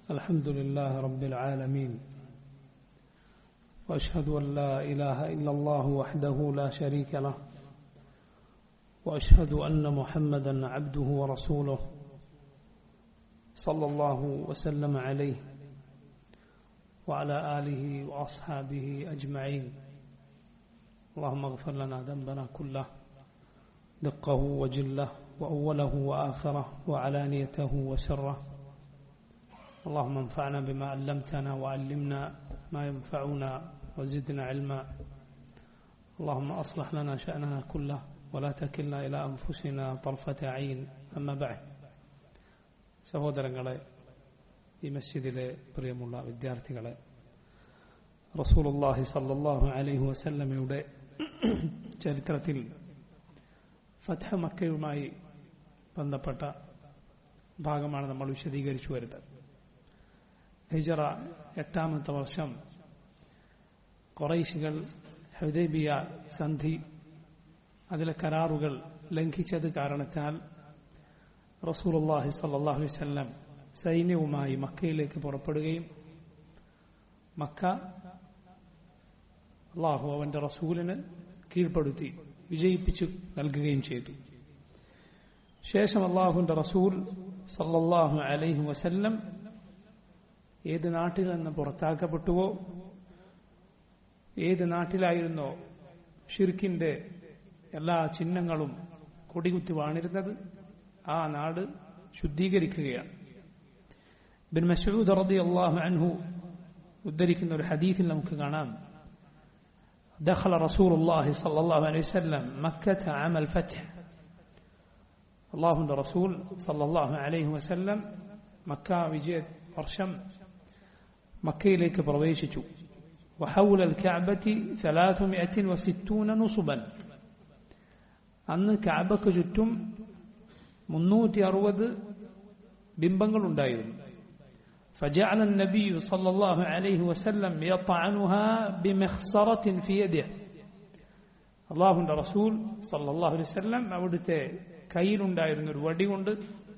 الحمد لله رب العالمين وأشهد أن لا إله إلا الله وحده لا شريك له وأشهد أن محمدا عبده ورسوله صلى الله وسلم عليه وعلى آله وأصحابه أجمعين اللهم اغفر لنا ذنبنا كله دقه وجله وأوله وآخره وعلانيته وسره اللهم انفعنا بما علمتنا وعلمنا ما ينفعنا وزدنا علما اللهم أصلح لنا شأننا كله ولا تكلنا إلى أنفسنا طرفة عين أما بعد സഹോദരങ്ങളെ ഈ മസ്ജിദിലെ പ്രിയമുള്ള വിദ്യാർത്ഥികളെ റസൂലുള്ളാഹി സല്ലല്ലാഹു അലൈഹി വസല്ലമയുടെ ചരിത്രത്തിൽ ഫത്ഹ മക്കയുമായി ബന്ധപ്പെട്ട ഭാഗമാണ് നമ്മൾ വിശദീകരിച്ചു വരുന്നത് ഹിജറ എട്ടാമത്തെ വർഷം കുറൈശികൾ ഹുദൈബിയ സന്ധി അതിലെ കരാറുകൾ ലംഘിച്ചത് കാരണത്താൽ റസൂലുള്ളാഹി സല്ലല്ലാഹു അലൈഹി വസല്ലം സൈന്യവുമായി മക്കയിലേക്ക് പുറപ്പെടുകയും മക്ക അള്ളാഹു അവന്റെ റസൂലിന് കീഴ്പ്പെടുത്തി വിജയിപ്പിച്ചു നൽകുകയും ചെയ്തു ശേഷം അള്ളാഹുവിന്റെ റസൂൽ സല്ലല്ലാഹു അലൈഹി വസല്ലം ഏത് നാട്ടിൽ നിന്ന് പുറത്താക്കപ്പെട്ടുവോ ഏത് നാട്ടിലായിരുന്നോ ഷിർക്കിന്റെ എല്ലാ ചിഹ്നങ്ങളും കൊടികുത്തി വാണിരുന്നത് ആ നാട് ശുദ്ധീകരിക്കുകയാണ് ബിൻ മസൂദ് റതി അള്ളാഹു അൻഹു ഉദ്ധരിക്കുന്ന ഒരു ഹദീസിൽ നമുക്ക് കാണാം دخل رسول الله صلى الله عليه وسلم مكة عام الفتح الله رسول صلى الله عليه وسلم مكة വിജയ വർഷം മക്കയിലേക്ക് പ്രവേശിച്ചു وحول الكعبة ثلاثمائة وستون نصبا അന്ന് കാബക്ക് ചുറ്റും മുന്നൂറ്റി അറുപത് ബിംബങ്ങളുണ്ടായിരുന്നു فجعل النبي صلى الله عليه وسلم يطعنها بمخصرة في يده അള്ളാഹുന്റെ റസൂൽ സല്ലാഹു അലൈഹി വല്ലം അവിടുത്തെ കയ്യിലുണ്ടായിരുന്ന ഒരു വടി കൊണ്ട്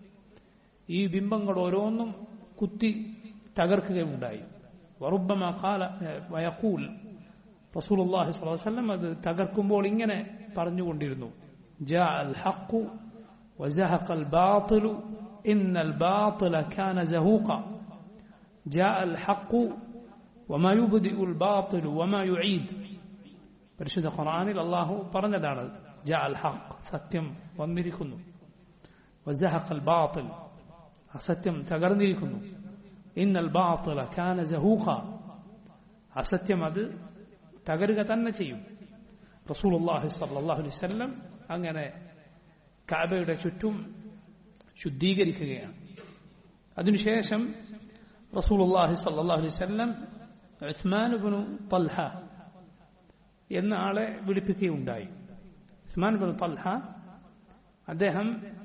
ഈ ബിംബങ്ങൾ ഓരോന്നും കുത്തി തകർക്കുകയുണ്ടായി വറുബമ കാല വയക്കൂൽ റസൂൽ അള്ളാഹി സ്വലം അത് തകർക്കുമ്പോൾ ഇങ്ങനെ പറഞ്ഞുകൊണ്ടിരുന്നു ജാ അൽ ഹക്കു وزهق الباطل إن الباطل كان زهوقا جاء الحق وما يبدئ الباطل وما يعيد പരിശുദ്ധ ഖുർആനിൽ അള്ളാഹു പറഞ്ഞതാണ് ജാ അൽ ഹഖ് സത്യം വന്നിരിക്കുന്നു വസഹഖൽ ബാത്തിൽ അസത്യം തകർന്നിരിക്കുന്നു ഇന്നൽ ബാത്തില കാന സഹൂഖ അസത്യം അത് തകരുക തന്നെ ചെയ്യും റസൂലുള്ളാഹി സ്വല്ലല്ലാഹു അലൈഹി വസല്ലം അങ്ങനെ കാബയുടെ ചുറ്റും ശുദ്ധീകരിക്കുകയാണ് അതിനുശേഷം റസൂലുള്ളാഹി സല്ലല്ലാഹു അലൈഹി വസല്ലം ഉസ്മാൻ ഇബ്നു തൽഹ എന്ന ആളെ വിളിപ്പിക്കുകയുണ്ടായി ഉസ്മാൻ ഇബ്നു തൽഹ അദ്ദേഹം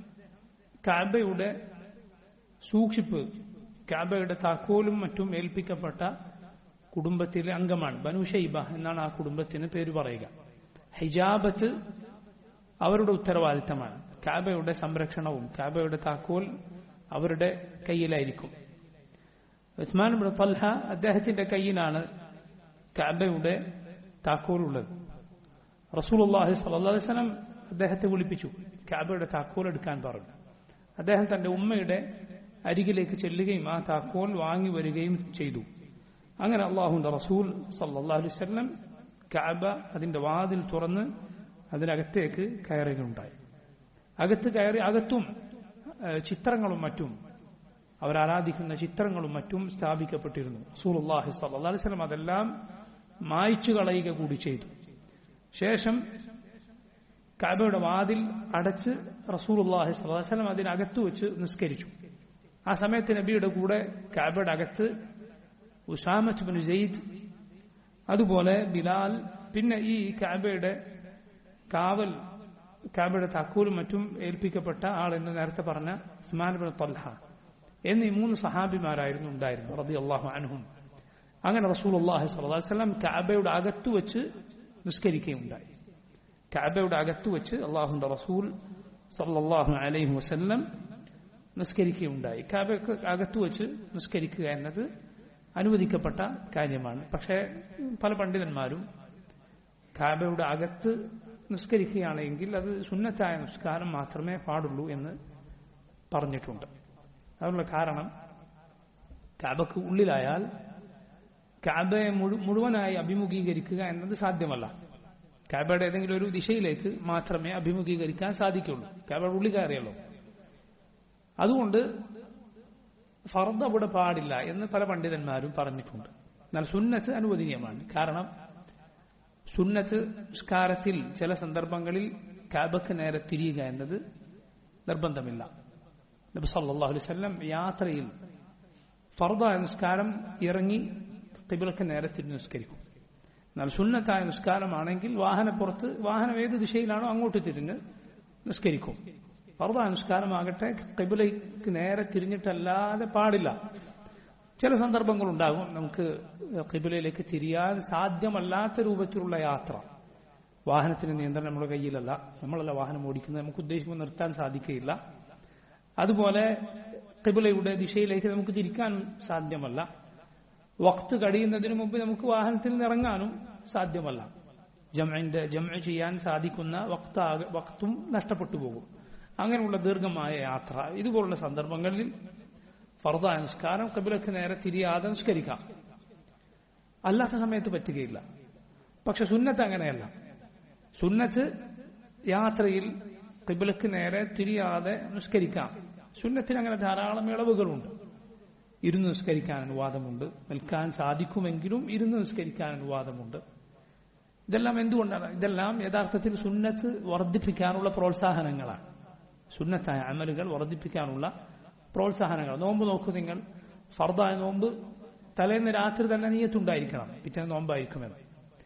കാബയുടെ സൂക്ഷിപ്പ് കാബയുടെ താക്കോലും മറ്റും ഏൽപ്പിക്കപ്പെട്ട കുടുംബത്തിലെ അംഗമാണ് ബനു ഷൈബ എന്നാണ് ആ കുടുംബത്തിന് പേര് പറയുക ഹിജാബത്ത് അവരുടെ ഉത്തരവാദിത്തമാണ് കാബയുടെ സംരക്ഷണവും കാബയുടെ താക്കോൽ അവരുടെ കയ്യിലായിരിക്കും ഉസ്മാൻ ബിൻ തൽഹ അദ്ദേഹത്തിന്റെ കയ്യിലാണ് കാബയുടെ താക്കോലുള്ളത് റസൂലുള്ളാഹി സ്വല്ലല്ലാഹു അലൈഹി വസല്ലം അദ്ദേഹത്തെ വിളിപ്പിച്ചു കാബയുടെ താക്കോൽ എടുക്കാൻ പറഞ്ഞു അദ്ദേഹം തന്റെ ഉമ്മയുടെ അരികിലേക്ക് ചെല്ലുകയും ആ താക്കോൽ വാങ്ങി വരികയും ചെയ്തു അങ്ങനെ അള്ളാഹുന്റെ റസൂൽ സല്ലല്ലാഹു അലൈഹി വസല്ലം കാബ അതിന്റെ വാതിൽ തുറന്ന് അതിനകത്തേക്ക് കയറുകയുണ്ടായി അകത്ത് കയറി അകത്തും ചിത്രങ്ങളും മറ്റും അവരാരാധിക്കുന്ന ചിത്രങ്ങളും മറ്റും സ്ഥാപിക്കപ്പെട്ടിരുന്നു റസൂലുള്ളാഹി സ്വല്ലല്ലാഹു അലൈഹി വസല്ലം അതെല്ലാം മായ്ച്ചു കളയുക കൂടി ചെയ്തു ശേഷം കാബയുടെ വാതിൽ അടച്ച് റസൂലുള്ളാഹി സ്വല്ലല്ലാഹു അലൈഹി വസല്ലം അതിനകത്ത് വെച്ച് നിസ്കരിച്ചു ആ സമയത്ത് നബിയുടെ കൂടെ കാബയുടെ അകത്ത് ഉസാമത്ത് ബിൻ സെയ്ദ് അതുപോലെ ബിലാൽ പിന്നെ ഈ കാബയുടെ കാവൽ കാബയുടെ താക്കൂലും മറ്റും ഏൽപ്പിക്കപ്പെട്ട ആൾ എന്ന് നേരത്തെ പറഞ്ഞ ഉസ്മാൻ ബിൻ തൽഹ എന്നീ മൂന്ന് സഹാബിമാരായിരുന്നു ഉണ്ടായിരുന്നു റതി അള്ളാഹു അൻഹും അങ്ങനെ റസൂൽ അള്ളാഹി സ്വലം കാബയുടെ അകത്ത് വെച്ച് നിസ്കരിക്കുകയുണ്ടായി കാബയുടെ അകത്ത് വെച്ച് അള്ളാഹുന്റെ റസൂൽ സല്ലല്ലാഹു അലൈഹി വസല്ലം നിസ്കരിക്കുകയുണ്ടായി കാബയ്ക്ക് അകത്ത് വെച്ച് നിസ്കരിക്കുക എന്നത് അനുവദിക്കപ്പെട്ട കാര്യമാണ് പക്ഷേ പല പണ്ഡിതന്മാരും കാബയുടെ അകത്ത് നിസ്കരിക്കുകയാണെങ്കിൽ അത് സുന്നത്തായ നിസ്കാരം മാത്രമേ പാടുള്ളൂ എന്ന് പറഞ്ഞിട്ടുണ്ട് അതിനുള്ള കാരണം കാബക്ക് ഉള്ളിലായാൽ കാബയെ മുഴുവനായി അഭിമുഖീകരിക്കുക എന്നത് സാധ്യമല്ല കാബയുടെ ഏതെങ്കിലും ഒരു ദിശയിലേക്ക് മാത്രമേ അഭിമുഖീകരിക്കാൻ സാധിക്കുള്ളൂ കാബയുടെ ഉള്ളിൽ കയറിയല്ലോ അതുകൊണ്ട് ഫർദ് അവിടെ പാടില്ല എന്ന് പല പണ്ഡിതന്മാരും പറഞ്ഞിട്ടുണ്ട് എന്നാൽ സുന്നത്ത് അനുവദനീയമാണ് കാരണം സുന്നത്ത് നിസ്കാരത്തിൽ ചില സന്ദർഭങ്ങളിൽ കാബക്ക് നേരെ തിരിയുക എന്നത് നിർബന്ധമില്ല നബി സല്ലല്ലാഹു അലൈഹി വസല്ലം യാത്രയിൽ ഫർദായ നിസ്കാരം ഇറങ്ങി കിബിലക്ക് നേരെ തിരിഞ്ഞ് നിസ്കരിക്കും എന്നാൽ സുന്നത്തായ നിസ്കാരമാണെങ്കിൽ വാഹനപ്പുറത്ത് വാഹനം ഏത് ദിശയിലാണോ അങ്ങോട്ട് തിരിഞ്ഞ് നിസ്കരിക്കും ഫർദായ നിസ്കാരമാകട്ടെ കിബിലയ്ക്ക് നേരെ തിരിഞ്ഞിട്ടല്ലാതെ പാടില്ല ചില സന്ദർഭങ്ങളുണ്ടാകും നമുക്ക് കിബിലയിലേക്ക് തിരിയാൻ സാധ്യമല്ലാത്ത രൂപത്തിലുള്ള യാത്ര വാഹനത്തിന് നിയന്ത്രണം നമ്മുടെ കയ്യിലല്ല നമ്മളല്ല വാഹനം ഓടിക്കുന്നത് നമുക്ക് ഉദ്ദേശിക്കുമ്പോൾ നിർത്താൻ സാധിക്കുകയില്ല അതുപോലെ കിബിലയുടെ ദിശയിലേക്ക് നമുക്ക് തിരിക്കാൻ സാധ്യമല്ല വക്ത് കഴിയുന്നതിന് മുമ്പ് നമുക്ക് വാഹനത്തിൽ നിന്ന് ഇറങ്ങാനും സാധ്യമല്ല ജമന്റെ ജമ ചെയ്യാൻ സാധിക്കുന്ന വക്ത വക്തും നഷ്ടപ്പെട്ടു പോകും അങ്ങനെയുള്ള ദീർഘമായ യാത്ര ഇതുപോലുള്ള സന്ദർഭങ്ങളിൽ ഫർദ നിസ്കാരം കബിലക്ക് നേരെ തിരിയാതെ നിസ്കരിക്കാം അല്ലാത്ത സമയത്ത് പറ്റുകയില്ല പക്ഷെ സുന്നത്ത് അങ്ങനെയല്ല സുന്നത്ത് യാത്രയിൽ കിബിലക്ക് നേരെ തിരിയാതെ നിസ്കരിക്കാം സുന്നത്തിന് അങ്ങനെ ധാരാളം ഇളവുകളുണ്ട് ഇരുന്ന് നിസ്കരിക്കാൻ അനുവാദമുണ്ട് നിൽക്കാൻ സാധിക്കുമെങ്കിലും ഇരുന്ന് നിസ്കരിക്കാൻ അനുവാദമുണ്ട് ഇതെല്ലാം എന്തുകൊണ്ടാണ് ഇതെല്ലാം യഥാർത്ഥത്തിൽ സുന്നത്ത് വർദ്ധിപ്പിക്കാനുള്ള പ്രോത്സാഹനങ്ങളാണ് സുന്നത്തായ അമലുകൾ വർദ്ധിപ്പിക്കാനുള്ള പ്രോത്സാഹനങ്ങൾ നോമ്പ് നോക്കൂ നിങ്ങൾ ഫർദായ നോമ്പ് തലേന്ന് രാത്രി തന്നെ നീയത്തുണ്ടായിരിക്കണം പിറ്റേന്ന് നോമ്പായിരിക്കുമെന്ന്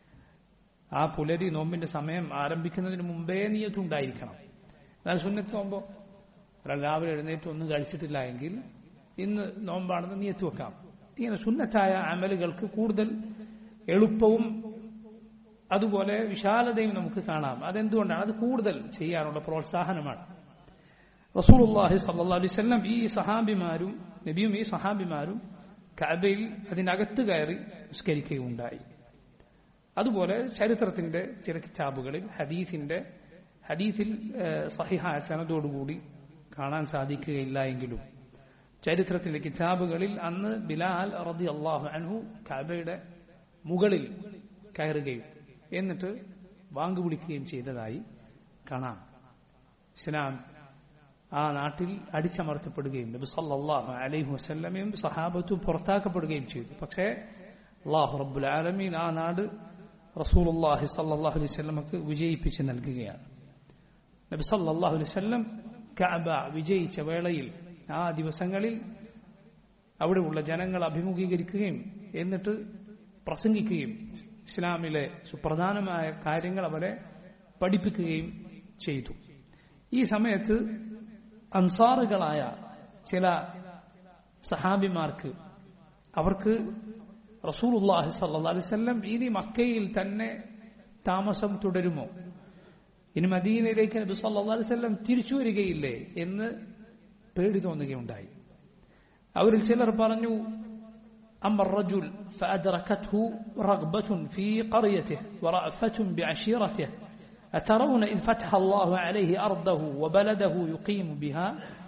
ആ പുലരി നോമ്പിന്റെ സമയം ആരംഭിക്കുന്നതിന് മുമ്പേ നീയത്തുണ്ടായിരിക്കണം എന്നാൽ സുന്നത്ത് നോമ്പോ ഒരാൾ രാവിലെ എഴുന്നേറ്റ് ഒന്നും കഴിച്ചിട്ടില്ല എങ്കിൽ ഇന്ന് നോമ്പാണെന്ന് നീയത്ത് വെക്കാം ഇങ്ങനെ സുന്നത്തായ അമലുകൾക്ക് കൂടുതൽ എളുപ്പവും അതുപോലെ വിശാലതയും നമുക്ക് കാണാം അതെന്തുകൊണ്ടാണ് അത് കൂടുതൽ ചെയ്യാനുള്ള പ്രോത്സാഹനമാണ് റസൂലുള്ളാഹി സല്ലല്ലാഹു അലൈഹി വസല്ലം ഈ സഹാബിമാരും നബിയും ഈ സഹാബിമാരും കഅബയിൽ അതിനകത്ത് കയറി നിസ്കരിക്കുകയുണ്ടായി അതുപോലെ ചരിത്രത്തിന്റെ ചില കിതാബുകളിൽ ഹദീസിന്റെ ഹദീസിൽ സഹിഹായ സനദോടുകൂടി കാണാൻ സാധിക്കുകയില്ല എങ്കിലും ചരിത്രത്തിന്റെ കിതാബുകളിൽ അന്ന് ബിലാൽ റതി അള്ളാഹു അൻഹു കാബയുടെ മുകളിൽ കയറുകയും എന്നിട്ട് വാങ്ക് വിളിക്കുകയും ചെയ്തതായി കാണാം ഇസ്ലാം ആ നാട്ടിൽ അടിച്ചമർത്തപ്പെടുകയും നബി സല്ലല്ലാഹു അലൈഹി വസല്ലമയും സഹാബത്തും പുറത്താക്കപ്പെടുകയും ചെയ്തു പക്ഷേ അള്ളാഹു റബ്ബുൽ ആലമീൻ ആ നാട് റസൂലുള്ളാഹി സല്ലല്ലാഹു അലൈഹി വസല്ലമക്ക് വിജയിപ്പിച്ച് നൽകുകയാണ് നബി സല്ലല്ലാഹു അലൈഹി വസല്ലം കഅബ വിജയിച്ച വേളയിൽ ആ ദിവസങ്ങളിൽ അവിടെയുള്ള ജനങ്ങൾ അഭിമുഖീകരിക്കുകയും എന്നിട്ട് പ്രസംഗിക്കുകയും ഇസ്ലാമിലെ സുപ്രധാനമായ കാര്യങ്ങൾ അവരെ പഠിപ്പിക്കുകയും ചെയ്തു ഈ സമയത്ത് അൻസാറുകളായ ചില സഹാബിമാർക്ക് അവർക്ക് റസൂലുള്ളാഹി സല്ലല്ലാഹു അലൈഹി വസല്ലം ഇനി മക്കയിൽ തന്നെ താമസം തുടരുമോ ഇനി മദീനയിലേക്ക് നബി സല്ലല്ലാഹു അലൈഹി വസല്ലം തിരിച്ചു വരികയില്ലേ എന്ന് പേടി തോന്നുകയുണ്ടായി അവരിൽ ചിലർ പറഞ്ഞു أما الرجل فأدركته رغبة في قريته ورأفة بعشيرته أترون إن فتح الله عليه أرضه وبلده يقيم بها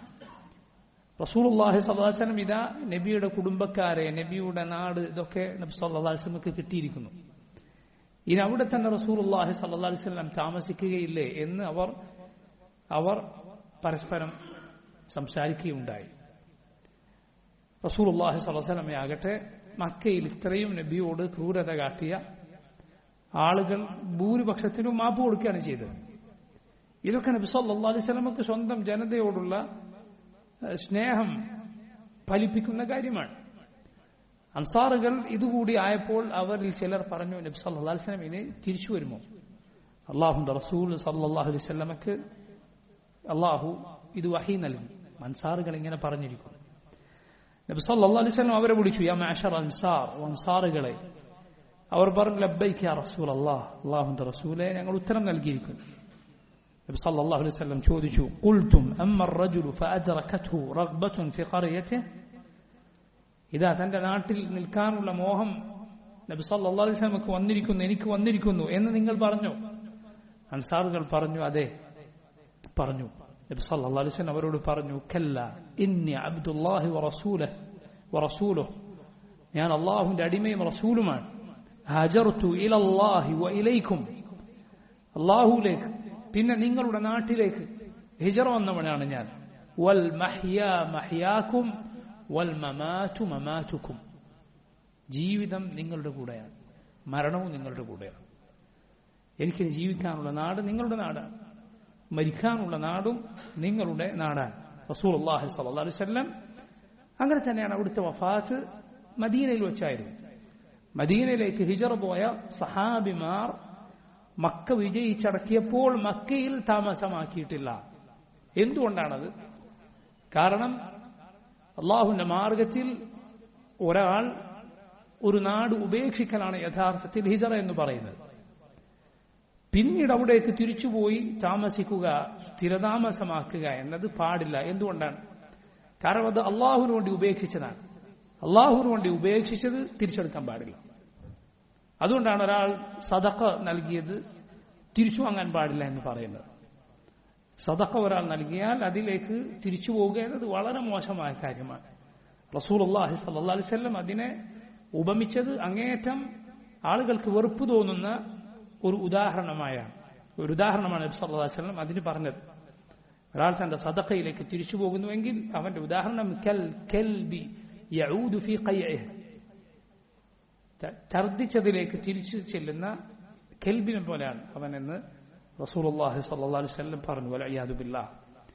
റസൂൽ അള്ളാഹി സല്ലാ വസ്ലം ഇതാ നബിയുടെ കുടുംബക്കാരെ നബിയുടെ നാട് ഇതൊക്കെ നബി സല്ലാ വസ്ലമക്ക് കിട്ടിയിരിക്കുന്നു ഇനി അവിടെ തന്നെ റസൂൽ അള്ളാഹി സല്ലാ വസ്ലം താമസിക്കുകയില്ലേ എന്ന് അവർ അവർ പരസ്പരം സംസാരിക്കുകയുണ്ടായി റസൂൽ അള്ളാഹി സല്ലാസ്ലമെ ആകട്ടെ മക്കയിൽ ഇത്രയും നബിയോട് ക്രൂരത കാട്ടിയ ആളുകൾ ഭൂരിപക്ഷത്തിനും മാപ്പ് കൊടുക്കുകയാണ് ചെയ്തത് ഇതൊക്കെ നബി സല്ലാ അലൈഹി സ്വലമക്ക് സ്വന്തം ജനതയോടുള്ള സ്നേഹം ഫലിപ്പിക്കുന്ന കാര്യമാണ് അൻസാറുകൾ ഇതുകൂടി ആയപ്പോൾ അവരിൽ ചിലർ പറഞ്ഞു നബി സല്ലാ അലൈഹി സ്വലം ഇനി തിരിച്ചു വരുമോ അള്ളാഹുന്റെ റസൂൽ സല്ലാഹു അലൈഹി സ്വലമക്ക് അള്ളാഹു ഇത് വഹി നൽകി അൻസാറുകൾ ഇങ്ങനെ പറഞ്ഞിരിക്കുന്നു നബി സല്ലല്ലാഹു അലൈഹി വസല്ലം അവരെ വിളിച്ചു യാ മഅശർ അൻസാർ അൻസാറുകളെ അവർ പറഞ്ഞു ലബ്ബൈക്ക് യാ റസൂൽ അല്ലാഹ് അള്ളാഹുവിന്റെ റസൂലെ ഞങ്ങൾ ഉത്തരം നൽകിയിരിക്കുന്നു നബി സല്ലല്ലാഹു അലൈഹി വസല്ലം ചോദിച്ചു ഖുൽതും അമ്മ الرجل فأدركته رغبة في قريته ഇതാ തന്റെ നാട്ടിൽ നിൽക്കാനുള്ള മോഹം നബി സല്ലല്ലാഹു അലൈഹി വസല്ലമക്ക് വന്നിരിക്കുന്നു എനിക്ക് വന്നിരിക്കുന്നു എന്ന് നിങ്ങൾ പറഞ്ഞു അൻസാറുകൾ പറഞ്ഞു അതെ പറഞ്ഞു നബി സല്ലല്ലാഹു അലൈഹി വസല്ലം അവരോട് പറഞ്ഞു കല്ല ഇന്നി അബ്ദുല്ലാഹി വറസൂലഹ് വറസൂലുഹു ഞാൻ അള്ളാഹുവിന്റെ അടിമയും റസൂലുമാണ് ഹജർത്തു ഇലല്ലാഹി വ ഇലൈക്കും അള്ളാഹുലേക്ക് പിന്നെ നിങ്ങളുടെ നാട്ടിലേക്ക് ഹിജറ വന്നവനാണ് ഞാൻ വൽ മഹ്യ മഹ്യാക്കും വൽ മമാറ്റു മമാറ്റുക്കും ജീവിതം നിങ്ങളുടെ കൂടെയാണ് മരണവും നിങ്ങളുടെ കൂടെയാണ് എനിക്കിനി ജീവിക്കാനുള്ള നാട് നിങ്ങളുടെ നാടാണ് മരിക്കാനുള്ള നാടും നിങ്ങളുടെ നാടാണ് റസൂൽ അള്ളാഹി സല്ലാ അലൈഹി വല്ലം അങ്ങനെ തന്നെയാണ് അവിടുത്തെ വഫാത്ത് മദീനയിൽ വെച്ചായിരുന്നു മദീനയിലേക്ക് ഹിജറ പോയ സഹാബിമാർ മക്ക വിജയിച്ചടക്കിയപ്പോൾ മക്കയിൽ താമസമാക്കിയിട്ടില്ല എന്തുകൊണ്ടാണത് കാരണം അള്ളാഹുവിന്റെ മാർഗത്തിൽ ഒരാൾ ഒരു നാട് ഉപേക്ഷിക്കലാണ് യഥാർത്ഥത്തിൽ ഹിജറ എന്ന് പറയുന്നത് പിന്നീട് അവിടേക്ക് തിരിച്ചുപോയി താമസിക്കുക സ്ഥിരതാമസമാക്കുക എന്നത് പാടില്ല എന്തുകൊണ്ടാണ് കാരണം അത് അള്ളാഹുവിന് വേണ്ടി ഉപേക്ഷിച്ചതാണ് അള്ളാഹുവിന് വേണ്ടി ഉപേക്ഷിച്ചത് തിരിച്ചെടുക്കാൻ പാടില്ല അതുകൊണ്ടാണ് ഒരാൾ സദക്ക നൽകിയത് തിരിച്ചു വാങ്ങാൻ പാടില്ല എന്ന് പറയുന്നത് സദക്ക ഒരാൾ നൽകിയാൽ അതിലേക്ക് തിരിച്ചു പോവുക എന്നത് വളരെ മോശമായ കാര്യമാണ് റസൂൽ അള്ളാഹി സല്ലാ അലിസ്വല്ലം അതിനെ ഉപമിച്ചത് അങ്ങേയറ്റം ആളുകൾക്ക് വെറുപ്പ് തോന്നുന്ന ഒരു ഉദാഹരണമായാണ് ഒരു ഉദാഹരണമാണ് നബി സല്ലാ വല്ലം അതിന് പറഞ്ഞത് ഒരാൾ തന്റെ സദക്കയിലേക്ക് തിരിച്ചു പോകുന്നുവെങ്കിൽ അവന്റെ ഉദാഹരണം കൽ കെൽബി യഊദു ഫി ഖയ്ഇഹ് ഛർദ്ദിച്ചതിലേക്ക് തിരിച്ചു ചെല്ലുന്ന കെൽബിനെ പോലെയാണ് അവൻ എന്ന് റസൂലുള്ളാഹി സ്വല്ലല്ലാഹു അലൈഹി വസല്ലം പറഞ്ഞു വലയ്യാദു ബില്ലാഹ്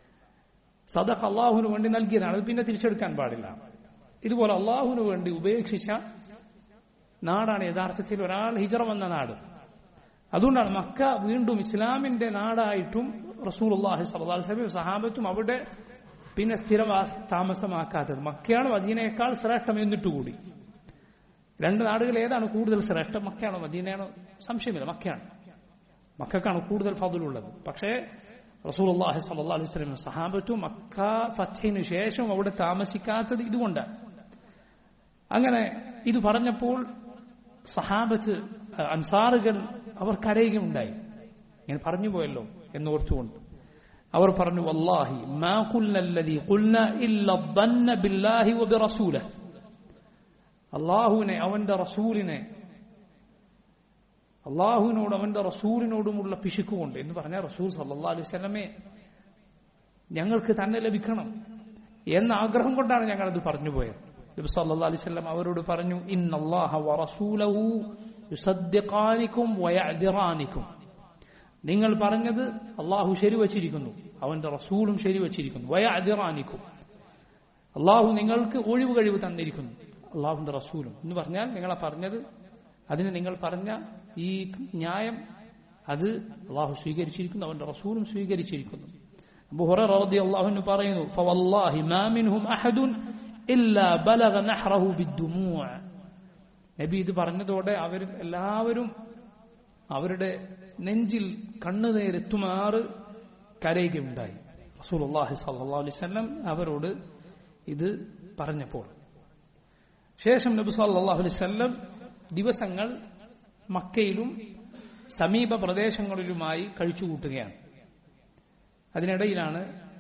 സദഖ അള്ളാഹുവിന് വേണ്ടി നൽകിയതാണ് അത് പിന്നെ തിരിച്ചെടുക്കാൻ പാടില്ല ഇതുപോലെ അള്ളാഹുവിന് വേണ്ടി ഉപേക്ഷിച്ച നാടാണ് യഥാർത്ഥത്തിൽ ഒരാൾ ഹിജറ വന്ന നാട് അതുകൊണ്ടാണ് മക്ക വീണ്ടും ഇസ്ലാമിന്റെ നാടായിട്ടും റസൂൽ അള്ളാഹി സ്വല്ലല്ലാഹു അലൈഹി വസല്ലം സഹാബത്തും അവിടെ പിന്നെ സ്ഥിരവാസ താമസമാക്കാത്തത് മക്കയാണ് മദീനയേക്കാൾ ശ്രേഷ്ഠം എന്നിട്ടുകൂടി രണ്ട് നാടുകൾ ഏതാണ് കൂടുതൽ ശ്രേഷ്ഠം മക്കയാണോ മദീനയാണോ സംശയമില്ല മക്കയാണ് മക്കാണ് കൂടുതൽ ഫതിലുള്ളത് പക്ഷേ റസൂൽ അള്ളാഹി സല്ലാ അലൈഹി സ്വലം സഹാബത്തും മക്ക ഫത്തിന് ശേഷം അവിടെ താമസിക്കാത്തത് ഇതുകൊണ്ടാണ് അങ്ങനെ ഇത് പറഞ്ഞപ്പോൾ സഹാബത്ത് അൻസാറുകൾ അവർ കരയുകയുണ്ടായി ഞാൻ പറഞ്ഞു പോയല്ലോ എന്നോർത്തുകൊണ്ട് അവർ പറഞ്ഞു വല്ലാഹി മാ ഖുൽനല്ലദീ ഖുൽന ഇല്ല ظن ബില്ലാഹി വബിറസൂലിഹി അള്ളാഹുവിനെ അവന്റെ റസൂലിനെ അള്ളാഹുവിനോട് അവന്റെ റസൂലിനോടുമുള്ള പിശുക്കുകൊണ്ട് എന്ന് പറഞ്ഞാൽ റസൂൽ സല്ലാ അലൈഹി സ്വലമെ ഞങ്ങൾക്ക് തന്നെ ലഭിക്കണം എന്ന ആഗ്രഹം കൊണ്ടാണ് ഞങ്ങളത് പറഞ്ഞു പോയത് നബി സല്ലാ അലൈഹി സ്വലം അവരോട് പറഞ്ഞു ഇന്നല്ലാഹ വറസൂലഹു യുസദ്ദിഖാനിക്കും വയഅദിറാനിക്കും നിങ്ങൾ പറഞ്ഞത് അള്ളാഹു ശരിവച്ചിരിക്കുന്നു അവന്റെ റസൂലും ശരിവച്ചിരിക്കുന്നു വയഅദിറാനിക്കും അള്ളാഹു നിങ്ങൾക്ക് ഒഴിവ് കഴിവ് തന്നിരിക്കുന്നു അള്ളാഹുന്റെ റസൂലും എന്ന് പറഞ്ഞാൽ നിങ്ങളെ പറഞ്ഞത് അതിന് നിങ്ങൾ പറഞ്ഞ ഈ ന്യായം അത് അള്ളാഹു സ്വീകരിച്ചിരിക്കുന്നു അവന്റെ റസൂലും സ്വീകരിച്ചിരിക്കുന്നു റളി അള്ളാഹുവിന് പറയുന്നു ഫവല്ലാഹി മാ മിൻഹും അഹദുൻ ഇല്ലാ ബലഗ നഹ്റഹു ബിദ്ദുമൂഅ നബി ഇത് പറഞ്ഞതോടെ അവർ എല്ലാവരും അവരുടെ നെഞ്ചിൽ കണ്ണുനേരെത്തുമാറ് കരയുകയുണ്ടായി റസൂൽ അള്ളാഹി സല്ലാ അലൈഹി വസല്ലം അവരോട് ഇത് പറഞ്ഞപ്പോൾ ശേഷം നബി സല്ലല്ലാഹു അലൈഹി വസല്ലം ദിവസങ്ങൾ മക്കയിലും സമീപ പ്രദേശങ്ങളിലുമായി കഴിച്ചുകൂട്ടുകയാണ് അതിനിടയിലാണ്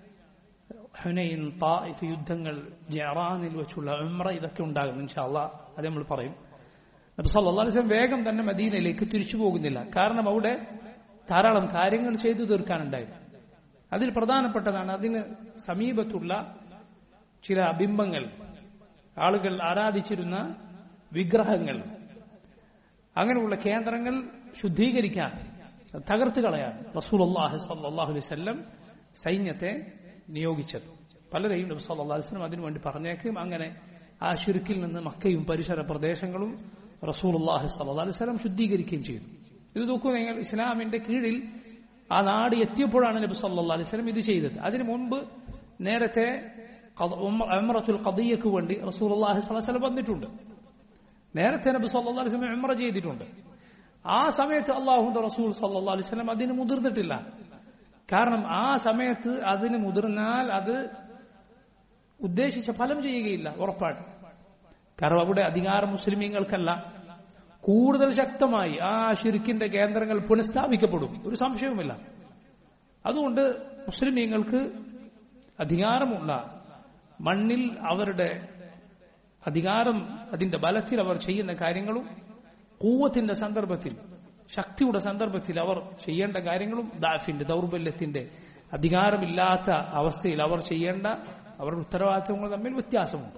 ഹുനൈൻ തായിഫ് യുദ്ധങ്ങൾ ജറാനിൽ വെച്ചുള്ള ഉംറ ഇതൊക്കെ ഉണ്ടാകും ഇൻഷാല്ല അത് നമ്മൾ പറയും നബി സല്ലല്ലാഹു അലൈഹി വസല്ലം വേഗം തന്നെ മദീനയിലേക്ക് തിരിച്ചു പോകുന്നില്ല കാരണം അവിടെ ധാരാളം കാര്യങ്ങൾ ചെയ്തു തീർക്കാനുണ്ടായി അതിൽ പ്രധാനപ്പെട്ടതാണ് അതിന് സമീപത്തുള്ള ചില ബിംബങ്ങൾ ആളുകൾ ആരാധിച്ചിരുന്ന വിഗ്രഹങ്ങൾ അങ്ങനെയുള്ള കേന്ദ്രങ്ങൾ ശുദ്ധീകരിക്കാൻ തകർത്ത് കളയാൻ റസൂൽ അള്ളാഹി സല്ലാഹു അലൈഹി വല്ലം സൈന്യത്തെ നിയോഗിച്ചത് പലരെയും നബി സല്ലാ അലിസ്ലം അതിനുവേണ്ടി പറഞ്ഞേക്കും അങ്ങനെ ആ ഷിർക്കിൽ നിന്ന് മക്കയും പരിസര പ്രദേശങ്ങളും റസൂൽ അള്ളാഹി സല്ലാ അലൈഹി സ്വലം ശുദ്ധീകരിക്കുകയും ചെയ്തു ഇത് നോക്കൂ നിങ്ങൾ ഇസ്ലാമിന്റെ കീഴിൽ ആ നാട് എത്തിയപ്പോഴാണ് നബി സല്ലാ അലൈഹി സ്വലം ഇത് ചെയ്തത് അതിനു മുമ്പ് നേരത്തെ അമ്രത്തുൽ ഖദിയക്ക് വേണ്ടി റസൂൽ അള്ളാഹി സ്വലം വന്നിട്ടുണ്ട് നേരത്തെ നബി സല്ലാ അലൈഹി സ്വലം ഉമ്ര ചെയ്തിട്ടുണ്ട് ആ സമയത്ത് അള്ളാഹുന്റെ റസൂൽ സല്ലാ അലൈഹി സ്വലം അതിന് മുതിർന്നിട്ടില്ല കാരണം ആ സമയത്ത് അതിന് മുതിർന്നാൽ അത് ഉദ്ദേശിച്ച ഫലം ചെയ്യുകയില്ല ഉറപ്പാണ് കാരണം അവിടെ അധികാരം മുസ്ലിമീങ്ങൾക്കല്ല കൂടുതൽ ശക്തമായി ആ ഷിർക്കിന്റെ കേന്ദ്രങ്ങൾ പുനഃസ്ഥാപിക്കപ്പെടും ഒരു സംശയവുമില്ല അതുകൊണ്ട് മുസ്ലിമീങ്ങൾക്ക് അധികാരമുള്ള മണ്ണിൽ അവരുടെ അധികാരം അതിന്റെ ബലത്തിൽ അവർ ചെയ്യുന്ന കാര്യങ്ങളും കൂവത്തിന്റെ സന്ദർഭത്തിൽ ശക്തിയുടെ സന്ദർഭത്തിൽ അവർ ചെയ്യേണ്ട കാര്യങ്ങളും ദാഫിന്റെ ദൗർബല്യത്തിന്റെ അധികാരമില്ലാത്ത അവസ്ഥയിൽ അവർ ചെയ്യേണ്ട അവരുടെ ഉത്തരവാദിത്തങ്ങൾ തമ്മിൽ വ്യത്യാസമുണ്ട്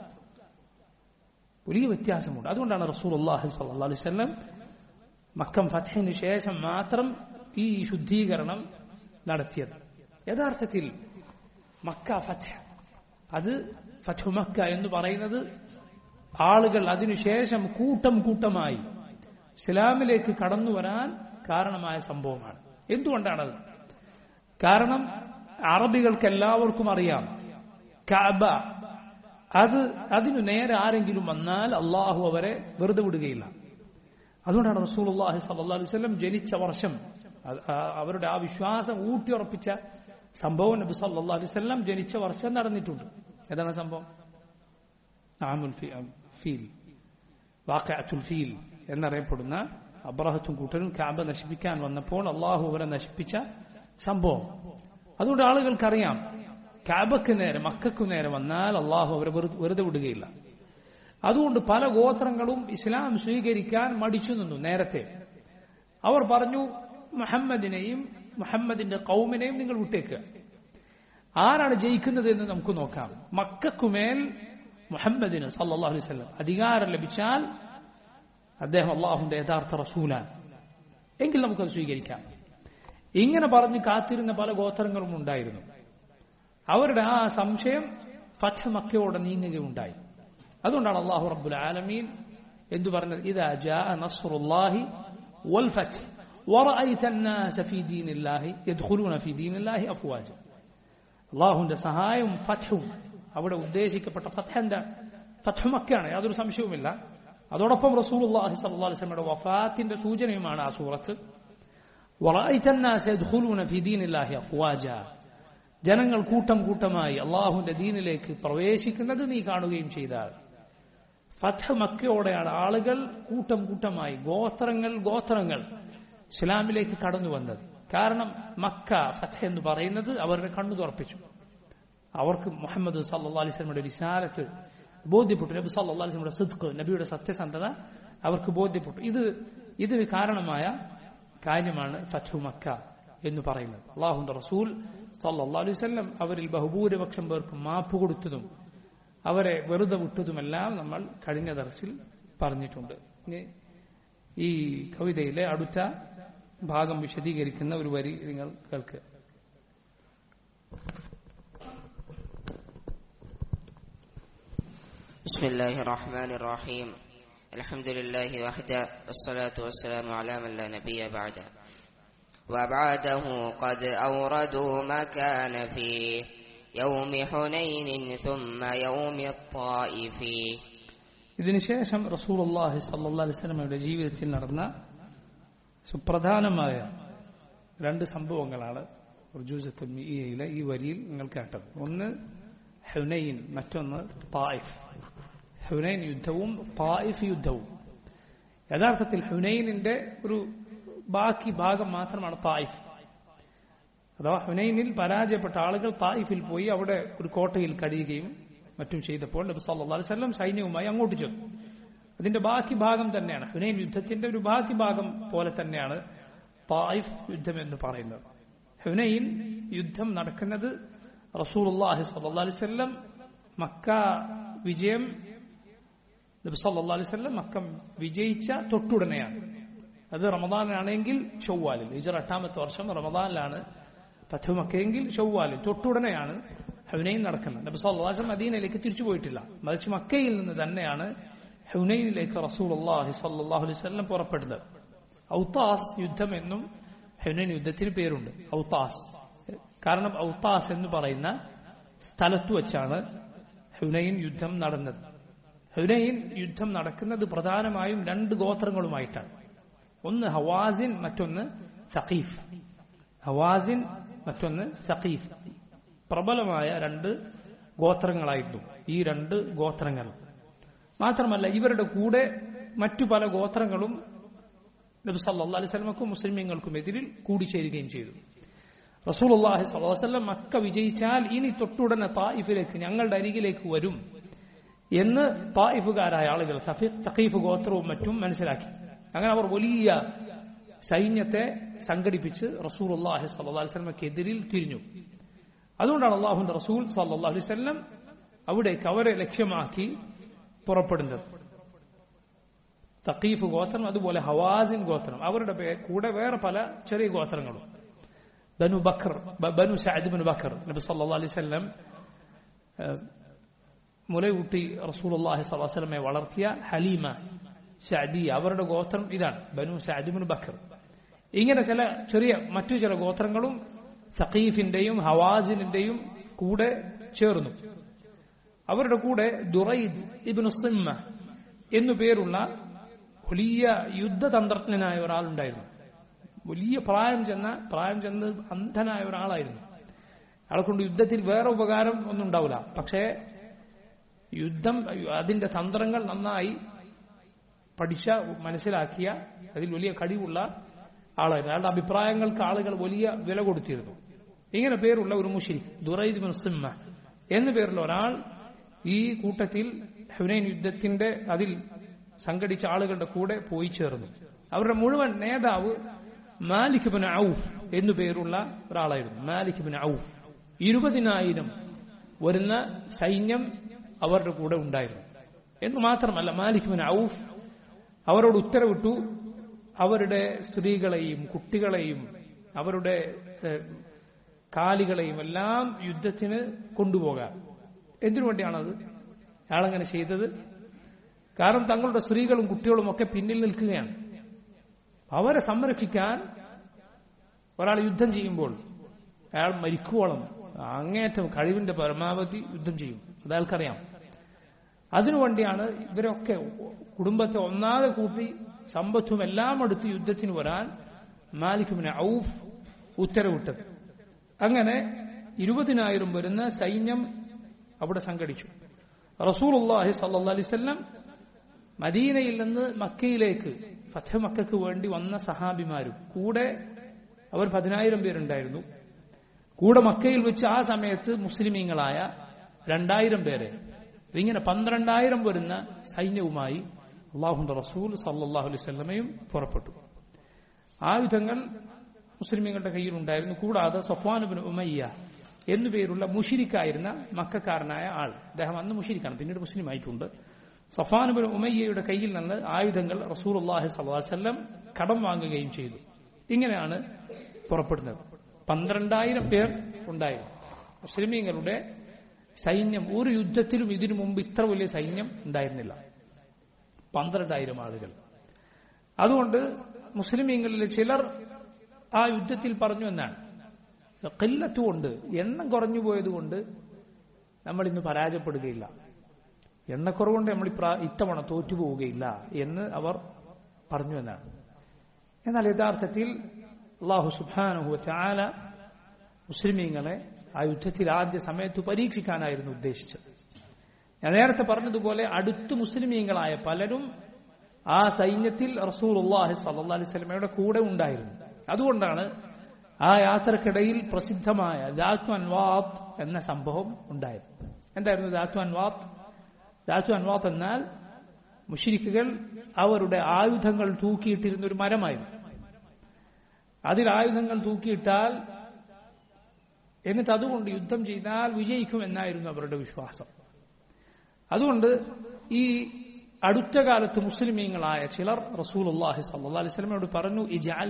വലിയ വ്യത്യാസമുണ്ട് അതുകൊണ്ടാണ് റസൂൽ അള്ളാഹി സല്ലാ അലൈഹി സ്വല്ലം മക്കം ഫത്തഹിന് ശേഷം മാത്രം ഈ ശുദ്ധീകരണം നടത്തിയത് യഥാർത്ഥത്തിൽ മക്ക ഫത്ത് അത് ഫത്ത് മക്ക എന്ന് പറയുന്നത് ആളുകൾ അതിനുശേഷം കൂട്ടം കൂട്ടമായി ഇസ്ലാമിലേക്ക് കടന്നു വരാൻ കാരണമായ സംഭവമാണ് എന്തുകൊണ്ടാണത് കാരണം അറബികൾക്ക് എല്ലാവർക്കും അറിയാം കാബ അത് അതിനു നേരെ ആരെങ്കിലും വന്നാൽ അള്ളാഹു അവരെ വെറുതെ വിടുകയില്ല അതുകൊണ്ടാണ് റസൂൽ അള്ളാഹി സല്ലാ വല്ലം ജനിച്ച വർഷം അവരുടെ ആ വിശ്വാസം ഊട്ടിയുറപ്പിച്ച സംഭവം നബി സല്ലാ അലൈവല്ലം ജനിച്ച വർഷം നടന്നിട്ടുണ്ട് ഏതാണ് സംഭവം ആമുൽ ഫീൽ വാക്കഅത്തുൽ ഫീൽ എന്നറിയപ്പെടുന്ന അബ്രാഹത്തും കൂട്ടരും കാബ നശിപ്പിക്കാൻ വന്നപ്പോൾ അള്ളാഹു അവരെ നശിപ്പിച്ച സംഭവം അതുകൊണ്ട് ആളുകൾക്കറിയാം കാബക്ക് നേരെ മക്കൾക്ക് നേരെ വന്നാൽ അള്ളാഹു അവരെ വെറുതെ വിടുകയില്ല അതുകൊണ്ട് പല ഗോത്രങ്ങളും ഇസ്ലാം സ്വീകരിക്കാൻ മടിച്ചു നിന്നു നേരത്തെ അവർ പറഞ്ഞു മുഹമ്മദിനെയും മുഹമ്മദിന്റെ കൗമിനെയും നിങ്ങൾ വിട്ടേക്കുക ആരാണ് ജയിക്കുന്നത് എന്ന് നമുക്ക് നോക്കാം മക്കക്കുമേൽ മുഹമ്മദിന് സല്ലാ അലൈവല്ലം അധികാരം ലഭിച്ചാൽ അദ്ദേഹം അള്ളാഹുന്റെ യഥാർത്ഥ റസൂലാണ് എങ്കിൽ നമുക്കത് സ്വീകരിക്കാം ഇങ്ങനെ പറഞ്ഞ് കാത്തിരുന്ന പല ഗോത്രങ്ങളും ഉണ്ടായിരുന്നു അവരുടെ ആ സംശയം ഫഥ മക്കയോടെ നീങ്ങുകയുണ്ടായി അതുകൊണ്ടാണ് അള്ളാഹു റബ്ബുൽ ആലമീൻ എന്തു പറഞ്ഞത് ഇതാ ജാ നസ്റുല്ലാഹി വൽ ഫത്ത് ورأيت الناس في دين الله يدخلون في دين الله أفواجا അള്ളാഹുവിന്റെ സഹായവും ഫഥവും അവിടെ ഉദ്ദേശിക്കപ്പെട്ട ഫഥ എന്താ ഫഥ മക്കാണ് യാതൊരു സംശയവുമില്ല അതോടൊപ്പം റസൂൽ അള്ളാഹി സല്ലാ വസ്ലമയുടെ വഫാത്തിന്റെ സൂചനയുമാണ് ആ സൂറത്ത് ജനങ്ങൾ കൂട്ടം കൂട്ടമായി അള്ളാഹുവിന്റെ ദീനിലേക്ക് പ്രവേശിക്കുന്നത് നീ കാണുകയും ചെയ്താൽ ഫഥ മക്കയോടെയാണ് ആളുകൾ കൂട്ടം കൂട്ടമായി ഗോത്രങ്ങൾ ഗോത്രങ്ങൾ ഇസ്ലാമിലേക്ക് കടന്നു വന്നത് കാരണം മക്ക ഫഥ എന്ന് പറയുന്നത് അവരുടെ കണ്ണു തുറപ്പിച്ചു അവർക്ക് മുഹമ്മദ് സല്ലാ അലിസ്ലമിയുടെ വിശാലത്ത് ബോധ്യപ്പെട്ടു നബി സല്ലാ അലിസ്ലമിയുടെ സിദ്ഖ് നബിയുടെ സത്യസന്ധത അവർക്ക് ബോധ്യപ്പെട്ടു ഇത് ഇതിന് കാരണമായ കാര്യമാണ് ഫഥു മക്ക എന്ന് പറയുന്നത് അള്ളാഹുന്റെ റസൂൽ സല്ലാ അലൈവല്ലം അവരിൽ ബഹുഭൂരിപക്ഷം പേർക്ക് മാപ്പ് കൊടുത്തതും അവരെ വെറുതെ വിട്ടതുമെല്ലാം നമ്മൾ കഴിഞ്ഞ ദർശിൽ പറഞ്ഞിട്ടുണ്ട് ഈ കവിതയിലെ അടുത്ത ഭാഗം വിശദീകരിക്കുന്ന ഒരു വരി നിങ്ങൾ കേൾക്കുക بسم الله الرحمن الرحيم الحمد لله وحده والصلاة والسلام على من لا نبي بعده وبعده قد أوردوا ما كان في يوم حنين ثم يوم الطائف ഇതിനുശേഷം റസൂൽ അള്ളാഹി സല്ലാ അലിസ്ലമയുടെ ജീവിതത്തിൽ നടന്ന സുപ്രധാനമായ രണ്ട് സംഭവങ്ങളാണ് റുജൂസത്തുമിയിലെ ഈ വരിയിൽ നിങ്ങൾ കേട്ടത് ഒന്ന് ഹുനൈൻ മറ്റൊന്ന് തായിഫ് ഹുനൈൻ യുദ്ധവും തായിഫ് യുദ്ധവും യഥാർത്ഥത്തിൽ ഹുനൈനിന്റെ ഒരു ബാക്കി ഭാഗം മാത്രമാണ് തായിഫ് അഥവാ ഹുനൈനിൽ പരാജയപ്പെട്ട ആളുകൾ തായിഫിൽ പോയി അവിടെ ഒരു കോട്ടയിൽ കഴിയുകയും മറ്റും ചെയ്തപ്പോൾ നബി സല്ലല്ലാഹു അലൈഹി വസല്ലം സൈന്യവുമായി അങ്ങോട്ട് ചെന്നു അതിന്റെ ബാക്കി ഭാഗം തന്നെയാണ് ഹുനൈൻ യുദ്ധത്തിന്റെ ഒരു ബാക്കി ഭാഗം പോലെ തന്നെയാണ് തായിഫ് യുദ്ധം എന്ന് പറയുന്നത് ഹുനൈൻ യുദ്ധം നടക്കുന്നത് റസൂലുള്ളാഹി സ്വല്ലല്ലാഹു അലൈഹി വസല്ലം മക്ക വിജയം നബി സല്ലല്ലാഹു അലൈഹി വസല്ലം മക്ക വിജയിച്ച തൊട്ടുടനെയാണ് അത് റമദാനാണെങ്കിൽ ഷവ്വാലിൽ ഹിജറ എട്ടാമത്തെ വർഷം റമദാനിലാണ് ഫത്ഹു മക്കയെങ്കിൽ ഷവ്വാലിൽ തൊട്ടുടനെയാണ് ഹുനൈൻ നടക്കുന്നത് നബി സല്ലല്ലാഹു അലൈഹി വസല്ലം മദീനയിലേക്ക് തിരിച്ചു പോയിട്ടില്ല മറിച്ച് മക്കയിൽ നിന്ന് തന്നെയാണ് ഹുനൈനിലേക്ക് റസൂലുള്ളാഹി സ്വല്ലല്ലാഹു അലൈഹി വസല്ലം പുറപ്പെടുന്നത് ഔത്താസ് യുദ്ധം എന്നും ഹുനൈൻ യുദ്ധത്തിന് പേരുണ്ട് ഔത്താസ് കാരണം ഔത്താസ് എന്ന് പറയുന്ന സ്ഥലത്ത് വച്ചാണ് ഹുനൈൻ യുദ്ധം നടന്നത് ഹുനൈൻ യുദ്ധം നടക്കുന്നത് പ്രധാനമായും രണ്ട് ഗോത്രങ്ങളുമായിട്ടാണ് ഒന്ന് ഹവാസിൻ മറ്റൊന്ന് സഖീഫ് ഹവാസിൻ മറ്റൊന്ന് സഖീഫ് പ്രബലമായ രണ്ട് ഗോത്രങ്ങളായിരുന്നു ഈ രണ്ട് ഗോത്രങ്ങൾ മാത്രമല്ല ഇവരുടെ കൂടെ മറ്റു പല ഗോത്രങ്ങളും നബി സല്ലല്ലാഹു അലൈഹി വസല്ലമക്കും മുസ്ലിമീങ്ങൾക്കും എതിരിൽ കൂടിച്ചേരുകയും ചെയ്തു റസൂലുള്ളാഹി സ്വല്ലല്ലാഹു അലൈഹി വസല്ലം മക്ക വിജയിച്ചാൽ ഇനി തൊട്ടുടനെ തായിഫിലേക്ക് ഞങ്ങളുടെ അരികിലേക്ക് വരും എന്ന് തായിഫുകാരായ ആളുകൾ തഖീഫ് ഗോത്രവും മറ്റും മനസ്സിലാക്കി അങ്ങനെ അവർ വലിയ സൈന്യത്തെ സംഘടിപ്പിച്ച് റസൂലുള്ളാഹി സ്വല്ലല്ലാഹു അലൈഹി വസല്ലമക്കെതിരിൽ തിരിഞ്ഞു അതുകൊണ്ടാണ് അള്ളാഹുന്റെ റസൂൽ സല്ലല്ലാഹു അലൈഹി വസല്ലം അവിടേക്ക് അവരെ ലക്ഷ്യമാക്കി പുറപ്പെടുന്നത് തഖീഫ് ഗോത്രം അതുപോലെ ഹവാസിൻ ഗോത്രം അവരുടെ കൂടെ വേറെ പല ചെറിയ ഗോത്രങ്ങളും Banu Bakr Banu Saad Banu Bakr നബി സല്ലല്ലാഹു അലൈഹി വസല്ലം മുലയൂട്ടി റസൂലുള്ളാഹി സ്വല്ലല്ലാഹു അലൈഹി വസല്ലമയെ വളർത്തിയ ഹലീമ സഅദി അവരുടെ ഗോത്രം ഇതാണ് ബനു സഅദ് ബനു ബക്കർ ഇങ്ങനെ ചില ചെറിയ മറ്റു ചില ഗോത്രങ്ങളും സഖീഫിന്റെയും ഹവാസിന്റെയും കൂടെ ചേർന്നു അവരുടെ കൂടെ ദുറൈദ് ഇബ്നു സിമ്മ എന്നു പേരുള്ള വലിയ യുദ്ധതന്ത്രജ്ഞനായ ഒരാളുണ്ടായിരുന്നു വലിയ പ്രായം ചെന്ന പ്രായം ചെന്ന് അന്ധനായ ഒരാളായിരുന്നു അയാളെ കൊണ്ട് യുദ്ധത്തിൽ വേറെ ഉപകാരം ഒന്നും ഉണ്ടാവില്ല പക്ഷേ യുദ്ധം അതിന്റെ തന്ത്രങ്ങൾ നന്നായി പഠിച്ച മനസ്സിലാക്കിയ അതിൽ വലിയ കഴിവുള്ള ആളായിരുന്നു അയാളുടെ അഭിപ്രായങ്ങൾക്ക് ആളുകൾ വലിയ വില കൊടുത്തിരുന്നു ഇങ്ങനെ പേരുള്ള ഒരു മുഷിരിഖ് ദുറൈദ് ബിൻ സിമ്മ എന്നു പേരുള്ള ഒരാൾ ഈ കൂട്ടത്തിൽ ഹുനൈൻ യുദ്ധത്തിന്റെ അതിൽ സംഘടിച്ച ആളുകളുടെ കൂടെ പോയി ചേർന്നു അവരുടെ മുഴുവൻ നേതാവ് മാലിക് ബിൻ ഔഫ് എന്നു പേരുള്ള ഒരാളായിരുന്നു മാലിക് ബിൻ ഔഫ് ഇരുപതിനായിരം വരുന്ന സൈന്യം അവരുടെ കൂടെ ഉണ്ടായിരുന്നു എന്ന് മാത്രമല്ല മാലിക് ബിൻ ഔഫ് അവരോട് ഉത്തരവിട്ടു അവരുടെ സ്ത്രീകളെയും കുട്ടികളെയും അവരുടെ കാലികളെയും എല്ലാം യുദ്ധത്തിന് കൊണ്ടുപോകാൻ എന്തിനു വേണ്ടിയാണത് അയാളങ്ങനെ ചെയ്തത് കാരണം തങ്ങളുടെ സ്ത്രീകളും കുട്ടികളും ഒക്കെ പിന്നിൽ നിൽക്കുകയാണ് അവരെ സംരക്ഷിക്കാൻ ഒരാൾ യുദ്ധം ചെയ്യുമ്പോൾ അയാൾ മരിക്കുവോളം അങ്ങേയറ്റം കഴിവിന്റെ പരമാവധി യുദ്ധം ചെയ്യും അത് അയാൾക്കറിയാം അതിനുവേണ്ടിയാണ് ഇവരൊക്കെ കുടുംബത്തെ ഒന്നാതെ കൂട്ടി സമ്പത്തും എല്ലാം എടുത്ത് യുദ്ധത്തിന് വരാൻ മാലിക്കുമിനെ ഔഫ് ഉത്തരവിട്ടത് അങ്ങനെ ഇരുപതിനായിരം വരുന്ന സൈന്യം അവിടെ സംഘടിച്ചു റസൂലുള്ളാഹി സല്ലല്ലാഹു അലൈഹി വസല്ലം മദീനയിൽ നിന്ന് മക്കയിലേക്ക് ഫഥ മക്കൾക്ക് വേണ്ടി വന്ന സഹാബിമാരും കൂടെ അവർ പതിനായിരം പേരുണ്ടായിരുന്നു കൂടെ മക്കയിൽ വെച്ച് ആ സമയത്ത് മുസ്ലിമീങ്ങളായ രണ്ടായിരം പേരെ ഇങ്ങനെ പന്ത്രണ്ടായിരം വരുന്ന സൈന്യവുമായി അള്ളാഹുന്റെ റസൂൽ സല്ലാഹു അലൈഹി സ്വല്ലമയും പുറപ്പെട്ടു ആയുധങ്ങൾ മുസ്ലിമീങ്ങളുടെ കയ്യിലുണ്ടായിരുന്നു കൂടാതെ സഫ്വാനുബിൻ ഉമയ്യ എന്നുപേരുള്ള മുഷിരിക്കായിരുന്ന മക്കാരനായ ആൾ അദ്ദേഹം അന്ന് മുഷിരിക്കാണ് പിന്നീട് മുസ്ലിം ആയിട്ടുണ്ട് സഫാനുബിൻ ഉമയ്യയുടെ കയ്യിൽ നിന്ന് ആയുധങ്ങൾ റസൂൽ അള്ളാഹി സ്വല്ലം കടം വാങ്ങുകയും ചെയ്തു ഇങ്ങനെയാണ് പുറപ്പെടുന്നത് പന്ത്രണ്ടായിരം പേർ ഉണ്ടായിരുന്നു മുസ്ലിമീങ്ങളുടെ സൈന്യം ഒരു യുദ്ധത്തിലും ഇതിനു മുമ്പ് ഇത്ര വലിയ സൈന്യം ഉണ്ടായിരുന്നില്ല പന്ത്രണ്ടായിരം ആളുകൾ അതുകൊണ്ട് മുസ്ലിമീങ്ങളിൽ ചിലർ ആ യുദ്ധത്തിൽ പറഞ്ഞു എന്നാണ് കില്ലത്തുകൊണ്ട് എണ്ണം കുറഞ്ഞു പോയതുകൊണ്ട് നമ്മൾ ഇന്ന് പരാജയപ്പെടുകയില്ല എണ്ണക്കുറവുകൊണ്ട് നമ്മൾ ഇത്തവണ തോറ്റുപോവുകയില്ല എന്ന് അവർ പറഞ്ഞു എന്നാണ് എന്നാൽ യഥാർത്ഥത്തിൽ അള്ളാഹു സുബാനുഹു ചാല മുസ്ലിമീങ്ങളെ ആ യുദ്ധത്തിൽ ആദ്യ സമയത്ത് പരീക്ഷിക്കാനായിരുന്നു ഉദ്ദേശിച്ചത് ഞാൻ നേരത്തെ പറഞ്ഞതുപോലെ അടുത്ത് മുസ്ലിമീങ്ങളായ പലരും ആ സൈന്യത്തിൽ റസൂൽ അള്ളാഹി സല്ലാ അലൈഹി സ്വലമയുടെ കൂടെ ഉണ്ടായിരുന്നു അതുകൊണ്ടാണ് ആ യാത്രക്കിടയിൽ പ്രസിദ്ധമായ ദാത്തു അൻവാത്ത് എന്ന സംഭവം ഉണ്ടായത് എന്തായിരുന്നു ദാത്തു അൻവാത്ത് ദാത്തു അൻവാത്ത് എന്നാൽ മുഷിരിക്കുകൾ അവരുടെ ആയുധങ്ങൾ തൂക്കിയിട്ടിരുന്ന ഒരു മരമായിരുന്നു അതിൽ ആയുധങ്ങൾ തൂക്കിയിട്ടാൽ എന്നിട്ട് അതുകൊണ്ട് യുദ്ധം ചെയ്താൽ വിജയിക്കുമെന്നായിരുന്നു അവരുടെ വിശ്വാസം അതുകൊണ്ട് ഈ അടുത്ത കാലത്ത് മുസ്ലിമീങ്ങളായ ചിലർ റസൂൽ അള്ളാഹി സല്ലാ അലൈഹി സ്വലമയോട് പറഞ്ഞു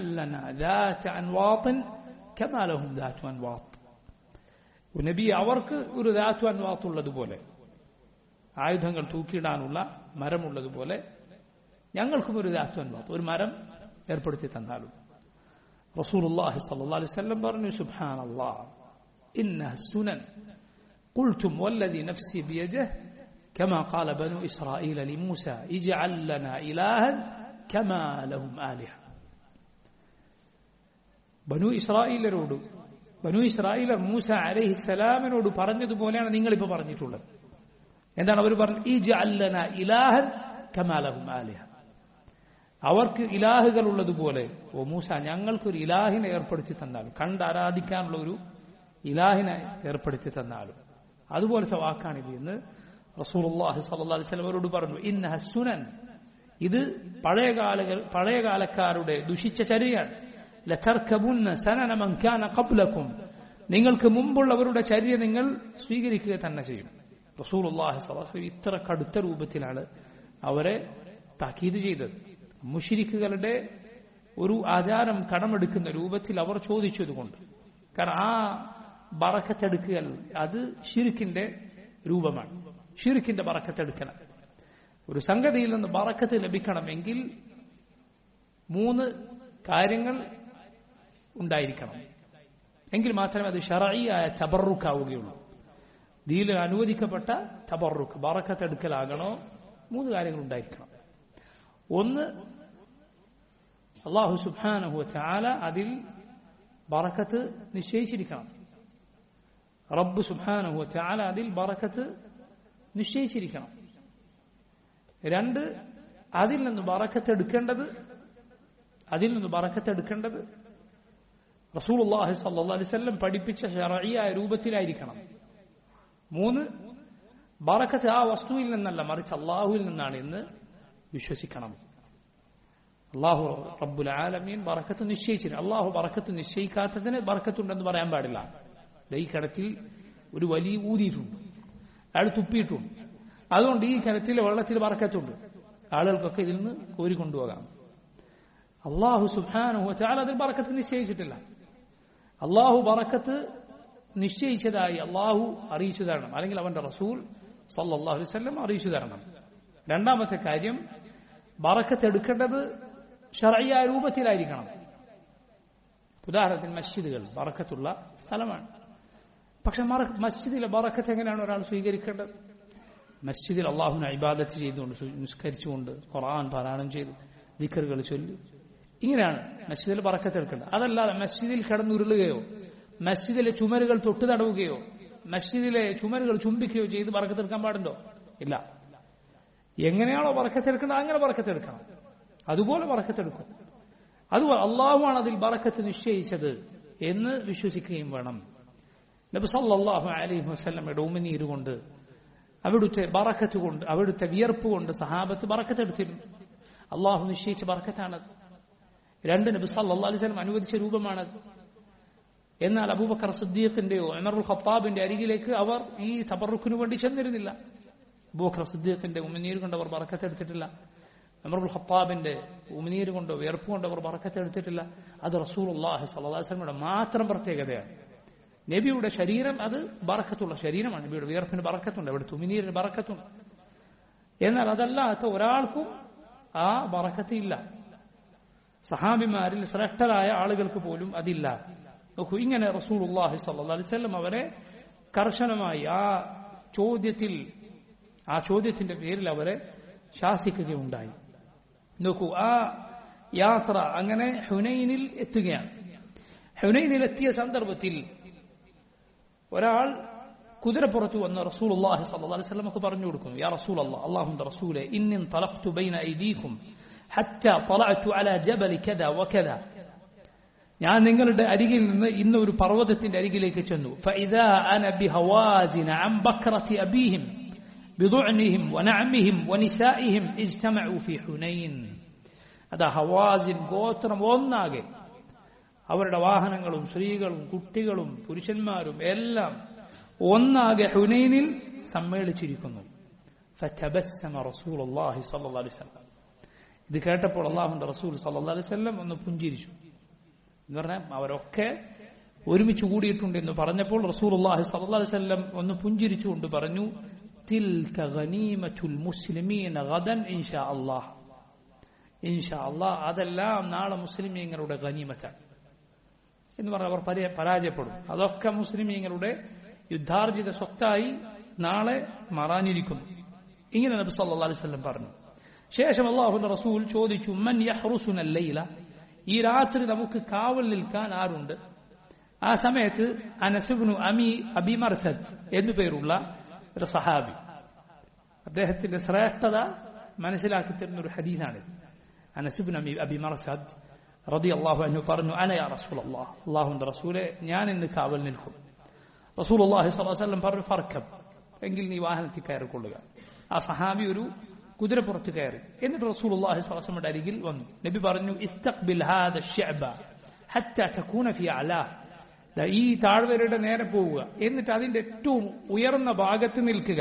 നബി അവർക്ക് ഒരു ദാത്തു അൻവാത്ത് ഉള്ളതുപോലെ ആയുധങ്ങൾ തൂക്കിയിടാനുള്ള മരമുള്ളതുപോലെ ഞങ്ങൾക്കും ഒരു ദാത്തു അൻവാത്ത് ഒരു മരം ഏർപ്പെടുത്തി തന്നാലും റസൂൽ അള്ളാഹി സല്ലാ അലൈഹി സ്വലം പറഞ്ഞു സുബാൻ അള്ളാഹ് إنها السنن قلتم والذي نفسي بيده كما قال بنو إسرائيل لموسى اجعل لنا إلها كما لهم آلهة ബനു ഇസ്രായേലരോട് ബനു ഇസ്രായേലർ മൂസ അലഹിസ്സലാമിനോട് പറഞ്ഞതുപോലെയാണ് നിങ്ങളിപ്പോൾ പറഞ്ഞിട്ടുള്ളത് എന്താണ് അവർ പറഞ്ഞത് ഈ ജഅല്ലന ഇലാഹൻ കമാലഹും ആലിഹ അവർക്ക് ഇലാഹുകൾ ഉള്ളതുപോലെ ഓ മൂസ ഞങ്ങൾക്കൊരു ഇലാഹിനെ ഏർപ്പെടുത്തി തന്നാലും കണ്ട് ആരാധിക്കാനുള്ള ഒരു ഇലാഹിനെ ഏർപ്പെടുത്തി തന്നാലും അതുപോലത്തെ വാക്കാണിത് എന്ന് റസൂലുള്ളാഹി സ്വല്ലല്ലാഹി അലൈഹി വസല്ലം അവരോട് പറഞ്ഞു ഇന്ന ഹസുനൻ ഇത് പഴയകാലകൾ പഴയകാലക്കാരുടെ ദുഷിച്ച ചര്യയാണ് ലതർക്കബുന്ന സനന മൻ കാന ഖബ്ലക്കും നിങ്ങൾക്ക് മുമ്പുള്ളവരുടെ ചര്യ നിങ്ങൾ സ്വീകരിക്കുക തന്നെ ചെയ്യും റസൂലുള്ളാഹി സ്വല്ലല്ലാഹി അലൈഹി വസല്ലം ഇത്ര കടുത്ത രൂപത്തിലാണ് അവരെ താക്കീത് ചെയ്തത് മുഷിരിക്കുകളുടെ ഒരു ആചാരം കടമെടുക്കുന്ന രൂപത്തിൽ അവർ ചോദിച്ചതുകൊണ്ട് കാരണം ആ ബറക്കത്തെടുക്കൽ അത് ഷിർക്കിന്റെ രൂപമാണ് ഷിർക്കിന്റെ ബറക്കത്തെടുക്കണം ഒരു സംഗതിയിൽ നിന്ന് ബറക്കത്ത് ലഭിക്കണമെങ്കിൽ മൂന്ന് കാര്യങ്ങൾ ഉണ്ടായിരിക്കണം എങ്കിൽ മാത്രമേ അത് ഷറയിയായ തബറുക്കാവുകയുള്ളൂ ദീല് അനുവദിക്കപ്പെട്ട തബറുക്ക് ബറക്കത്തെടുക്കലാകണോ മൂന്ന് കാര്യങ്ങൾ ഉണ്ടായിരിക്കണം ഒന്ന് അള്ളാഹു സുബാനഹു ചാല അതിൽ ബറക്കത്ത് നിശ്ചയിച്ചിരിക്കണം റബ്ബ് സുബാനഹു ചാല അതിൽ ബറക്കത്ത് നിശ്ചയിച്ചിരിക്കണം രണ്ട് അതിൽ നിന്ന് ബറക്കത്തെടുക്കേണ്ടത് അതിൽ നിന്ന് ബറക്കത്തെടുക്കേണ്ടത് റസൂലുള്ളാഹി സല്ലല്ലാഹു അലൈഹി വസല്ലം പഠിപ്പിച്ച ശറഈയായ രൂപത്തിലായിരിക്കണം മൂന്ന് ബറക്കത്ത് ആ വസ്തുവിൽ നിന്നല്ല മറിച്ച് അള്ളാഹുവിൽ നിന്നാണ് എന്ന് വിശ്വസിക്കണം അള്ളാഹു റബ്ബുൽ ആലമീൻ ബറക്കത്ത് നിശ്ചയിച്ചില്ല അള്ളാഹു ബറക്കത്ത് നിശ്ചയിക്കാത്തതിന് ബറക്കത്തുണ്ടെന്ന് പറയാൻ പാടില്ല ഈ കിണറ്റിൽ ഒരു വലിയ ഊതിയിട്ടുണ്ട് അയാൾ തുപ്പിയിട്ടുണ്ട് അതുകൊണ്ട് ഈ കിണറ്റിലെ വെള്ളത്തിൽ ബറക്കത്തുണ്ട് ആളുകൾക്കൊക്കെ ഇതിൽ നിന്ന് കോരിക്കൊണ്ടുപോകാം അള്ളാഹു സുഹാനുഹുവച്ചാൽ അതിൽ ബറക്കത്ത് നിശ്ചയിച്ചിട്ടില്ല അള്ളാഹു ബറക്കത്ത് നിശ്ചയിച്ചതായി അള്ളാഹു അറിയിച്ചു തരണം അല്ലെങ്കിൽ അവന്റെ റസൂൽ സല്ലാഹു വല്ലം അറിയിച്ചു തരണം രണ്ടാമത്തെ കാര്യം ബറക്കത്ത് എടുക്കേണ്ടത് ഷറയ്യായ രൂപത്തിലായിരിക്കണം ഉദാഹരണത്തിന് മസ്ജിദുകൾ ബറക്കത്തുള്ള സ്ഥലമാണ് പക്ഷെ മസ്ജിദിലെ ബറക്കത്ത് എങ്ങനെയാണ് ഒരാൾ സ്വീകരിക്കേണ്ടത് മസ്ജിദിൽ അള്ളാഹുവിനെ ഇബാദത്ത് ചെയ്തുകൊണ്ട് നിസ്കരിച്ചുകൊണ്ട് ഖുർആൻ പാരായണം ചെയ്ത് ദിക്കറുകൾ ചൊല്ലി ഇങ്ങനെയാണ് മസ്ജിദിൽ ബറക്കത്ത് എടുക്കേണ്ടത് അതല്ലാതെ മസ്ജിദിൽ കിടന്നുരുളുകയോ മസ്ജിദിലെ ചുമരുകൾ തൊട്ട് തടവുകയോ മസ്ജിദിലെ ചുമരുകൾ ചുംബിക്കുകയോ ചെയ്ത് ബറക്കത്തെടുക്കാൻ പാടുണ്ടോ ഇല്ല എങ്ങനെയാണോ ബറക്കത്തെടുക്കേണ്ടത് അങ്ങനെ ബറക്കത്തെടുക്കണം അതുപോലെ ബറക്കത്തെടുക്കും അതുപോലെ അള്ളാഹുവാണ് അതിൽ ബറക്കത്ത് നിശ്ചയിച്ചത് എന്ന് വിശ്വസിക്കുകയും വേണം നബി സല്ലല്ലാഹു അലൈഹി വസല്ലമയുടെ ഉമിനീര് കൊണ്ട് അവിടുത്തെ ബറക്കത്ത് കൊണ്ട് അവിടുത്തെ വിയർപ്പ് കൊണ്ട് സഹാബത്ത് ബറക്കത്തെടുത്തിരുന്നു അള്ളാഹു നിശ്ചയിച്ച ബറക്കത്താണത് രണ്ട് നബി സല്ലല്ലാഹു അലൈഹി വസല്ലം അനുവദിച്ച രൂപമാണത് എന്നാൽ അബൂബക്കർ സിദ്ദീഖിന്റെയോ അമറുൽ ഖത്താബിന്റെ അരികിലേക്ക് അവർ ഈ തബറുക്കിനു വേണ്ടി ചെന്നിരുന്നില്ല അബൂബക്കർ സിദ്ദീഖിന്റെ ഉമിനീര് കൊണ്ട് അവർ ബറക്കത്തെടുത്തിട്ടില്ല അമറുൽ ഖത്താബിന്റെ ഉമിനീര് കൊണ്ടോ വിയർപ്പ് കൊണ്ടോ അവർ ബറക്കത്തെടുത്തിട്ടില്ല അത് റസൂൽ അള്ളാഹി സല്ലാസ്ലമിയുടെ മാത്രം പ്രത്യേകതയാണ് നബിയുടെ ശരീരം അത് ബറക്കത്തുള്ള ശരീരമാണ് നബിയുടെ വിയർപ്പിന് ബറക്കത്തുണ്ട് അവിടെ തുമിനീരിന് ബറക്കത്തുണ്ട് എന്നാൽ അതല്ലാത്ത ഒരാൾക്കും ആ ബറക്കത്ത് ഇല്ല സഹാബിമാരിൽ ശ്രേഷ്ഠരായ ആളുകൾക്ക് പോലും അതില്ല നോക്കൂ ഇങ്ങനെ റസൂൽ അള്ളാഹി സല്ലാ അലിസ്ലം അവരെ കർശനമായി ആ ചോദ്യത്തിൽ ആ ചോദ്യത്തിന്റെ പേരിൽ അവരെ ശാസിക്കുകയുണ്ടായി നോക്കൂ ആ യാത്ര അങ്ങനെ ഹുനൈനിൽ എത്തുകയാണ് ഹുനൈനിൽ എത്തിയ സന്ദർഭത്തിൽ ഒരാൾ കുതിരപ്പുറത്ത് വന്ന് റസൂൽ അള്ളാഹി സല്ലല്ലാഹു അലൈഹി വസല്ലമക്ക് പറഞ്ഞു കൊടുക്കുന്നു യാ റസൂൽ അല്ലാഹ് അല്ലാഹുവിന്റെ റസൂലെ ഇന്നിൻ തലഖ്തു ബൈന ഐദീകും ഹത്ത തലഅതു അലാ ജബൽ കദ വകദ ഞാൻ നിങ്ങളുടെ അരികിൽ നിന്ന് ഇന്ന് ഒരു പർവ്വതത്തിന്റെ അരികിലേക്ക് ചെന്നു فإذا أنا بهوازن عن بكرة أبيهم بضعنهم ونعمهم ونسائهم اجتمعوا في حنين അതാ ഹവാസിൻ ഗോത്രം ഒന്നാകെ അവരുടെ വാഹനങ്ങളും സ്ത്രീകളും കുട്ടികളും പുരുഷന്മാരും എല്ലാം ഒന്നാകെ ഹുനൈനിൽ സമ്മേളിച്ചിരിക്കുന്നു ഇത് കേട്ടപ്പോൾ അള്ളാഹുന്റെ റസൂൽ സല്ലാ അലൈവല്ലം ഒന്ന് പുഞ്ചിരിച്ചു എന്ന് പറഞ്ഞാൽ അവരൊക്കെ ഒരുമിച്ച് കൂടിയിട്ടുണ്ട് എന്ന് പറഞ്ഞപ്പോൾ റസൂൽ അള്ളാഹി സല്ലാ അലൈവല്ലം ഒന്ന് പുഞ്ചിരിച്ചുകൊണ്ട് പറഞ്ഞു മുസ്ലിമീന ഗദൻ ഇൻഷാ അള്ളാഹ് ഇൻഷാ അള്ളാഹ് അതെല്ലാം നാളെ മുസ്ലിമീങ്ങളുടെ ഗനീമത്താണ് എന്ന് പറഞ്ഞാൽ അവർ പരാജയപ്പെടും അതൊക്കെ മുസ്ലിമീങ്ങളുടെ യുദ്ധാർജിത സ്വത്തായി നാളെ മാറാനിരിക്കുന്നു ഇങ്ങനെ നബി സല്ലാ അലൈവല്ലം പറഞ്ഞു ശേഷം അള്ളാഹുന്റെ റസൂൽ ചോദിച്ചു മൻ യഹ്റുസുനല്ലയില ഈ രാത്രി നമുക്ക് കാവൽ നിൽക്കാൻ ആരുണ്ട് ആ സമയത്ത് അനസുബിനു അമി അബിമർസദ് എന്നു പേരുള്ള ഒരു സഹാബി അദ്ദേഹത്തിന്റെ ശ്രേഷ്ഠത മനസ്സിലാക്കി തരുന്ന ഒരു ഹദീസാണ് അനസുബിൻ അമി അബിമർസദ് റതി അള്ളാഹു അനു പറഞ്ഞു അനയാ റസൂൽ അള്ളാഹ് അള്ളാഹുന്റെ റസൂലെ ഞാൻ ഇന്ന് കാവൽ നിൽക്കും റസൂൽ അള്ളാഹി സ്വലം പറഞ്ഞു ഫർക്കം എങ്കിൽ നീ വാഹനത്തിൽ കയറിക്കൊള്ളുക ആ സഹാബി ഒരു കുതിരപ്പുറത്ത് കയറി എന്നിട്ട് റസൂൽ അള്ളാഹി സ്വലമയുടെ അരികിൽ വന്നു നബി പറഞ്ഞു ഇസ്തഖ്ബിൽ ഹാദ ഷിഅബ ഹത്ത തകൂന ഫി അലാ ഈ താഴ്വരയുടെ നേരെ പോവുക എന്നിട്ട് അതിന്റെ ഏറ്റവും ഉയർന്ന ഭാഗത്ത് നിൽക്കുക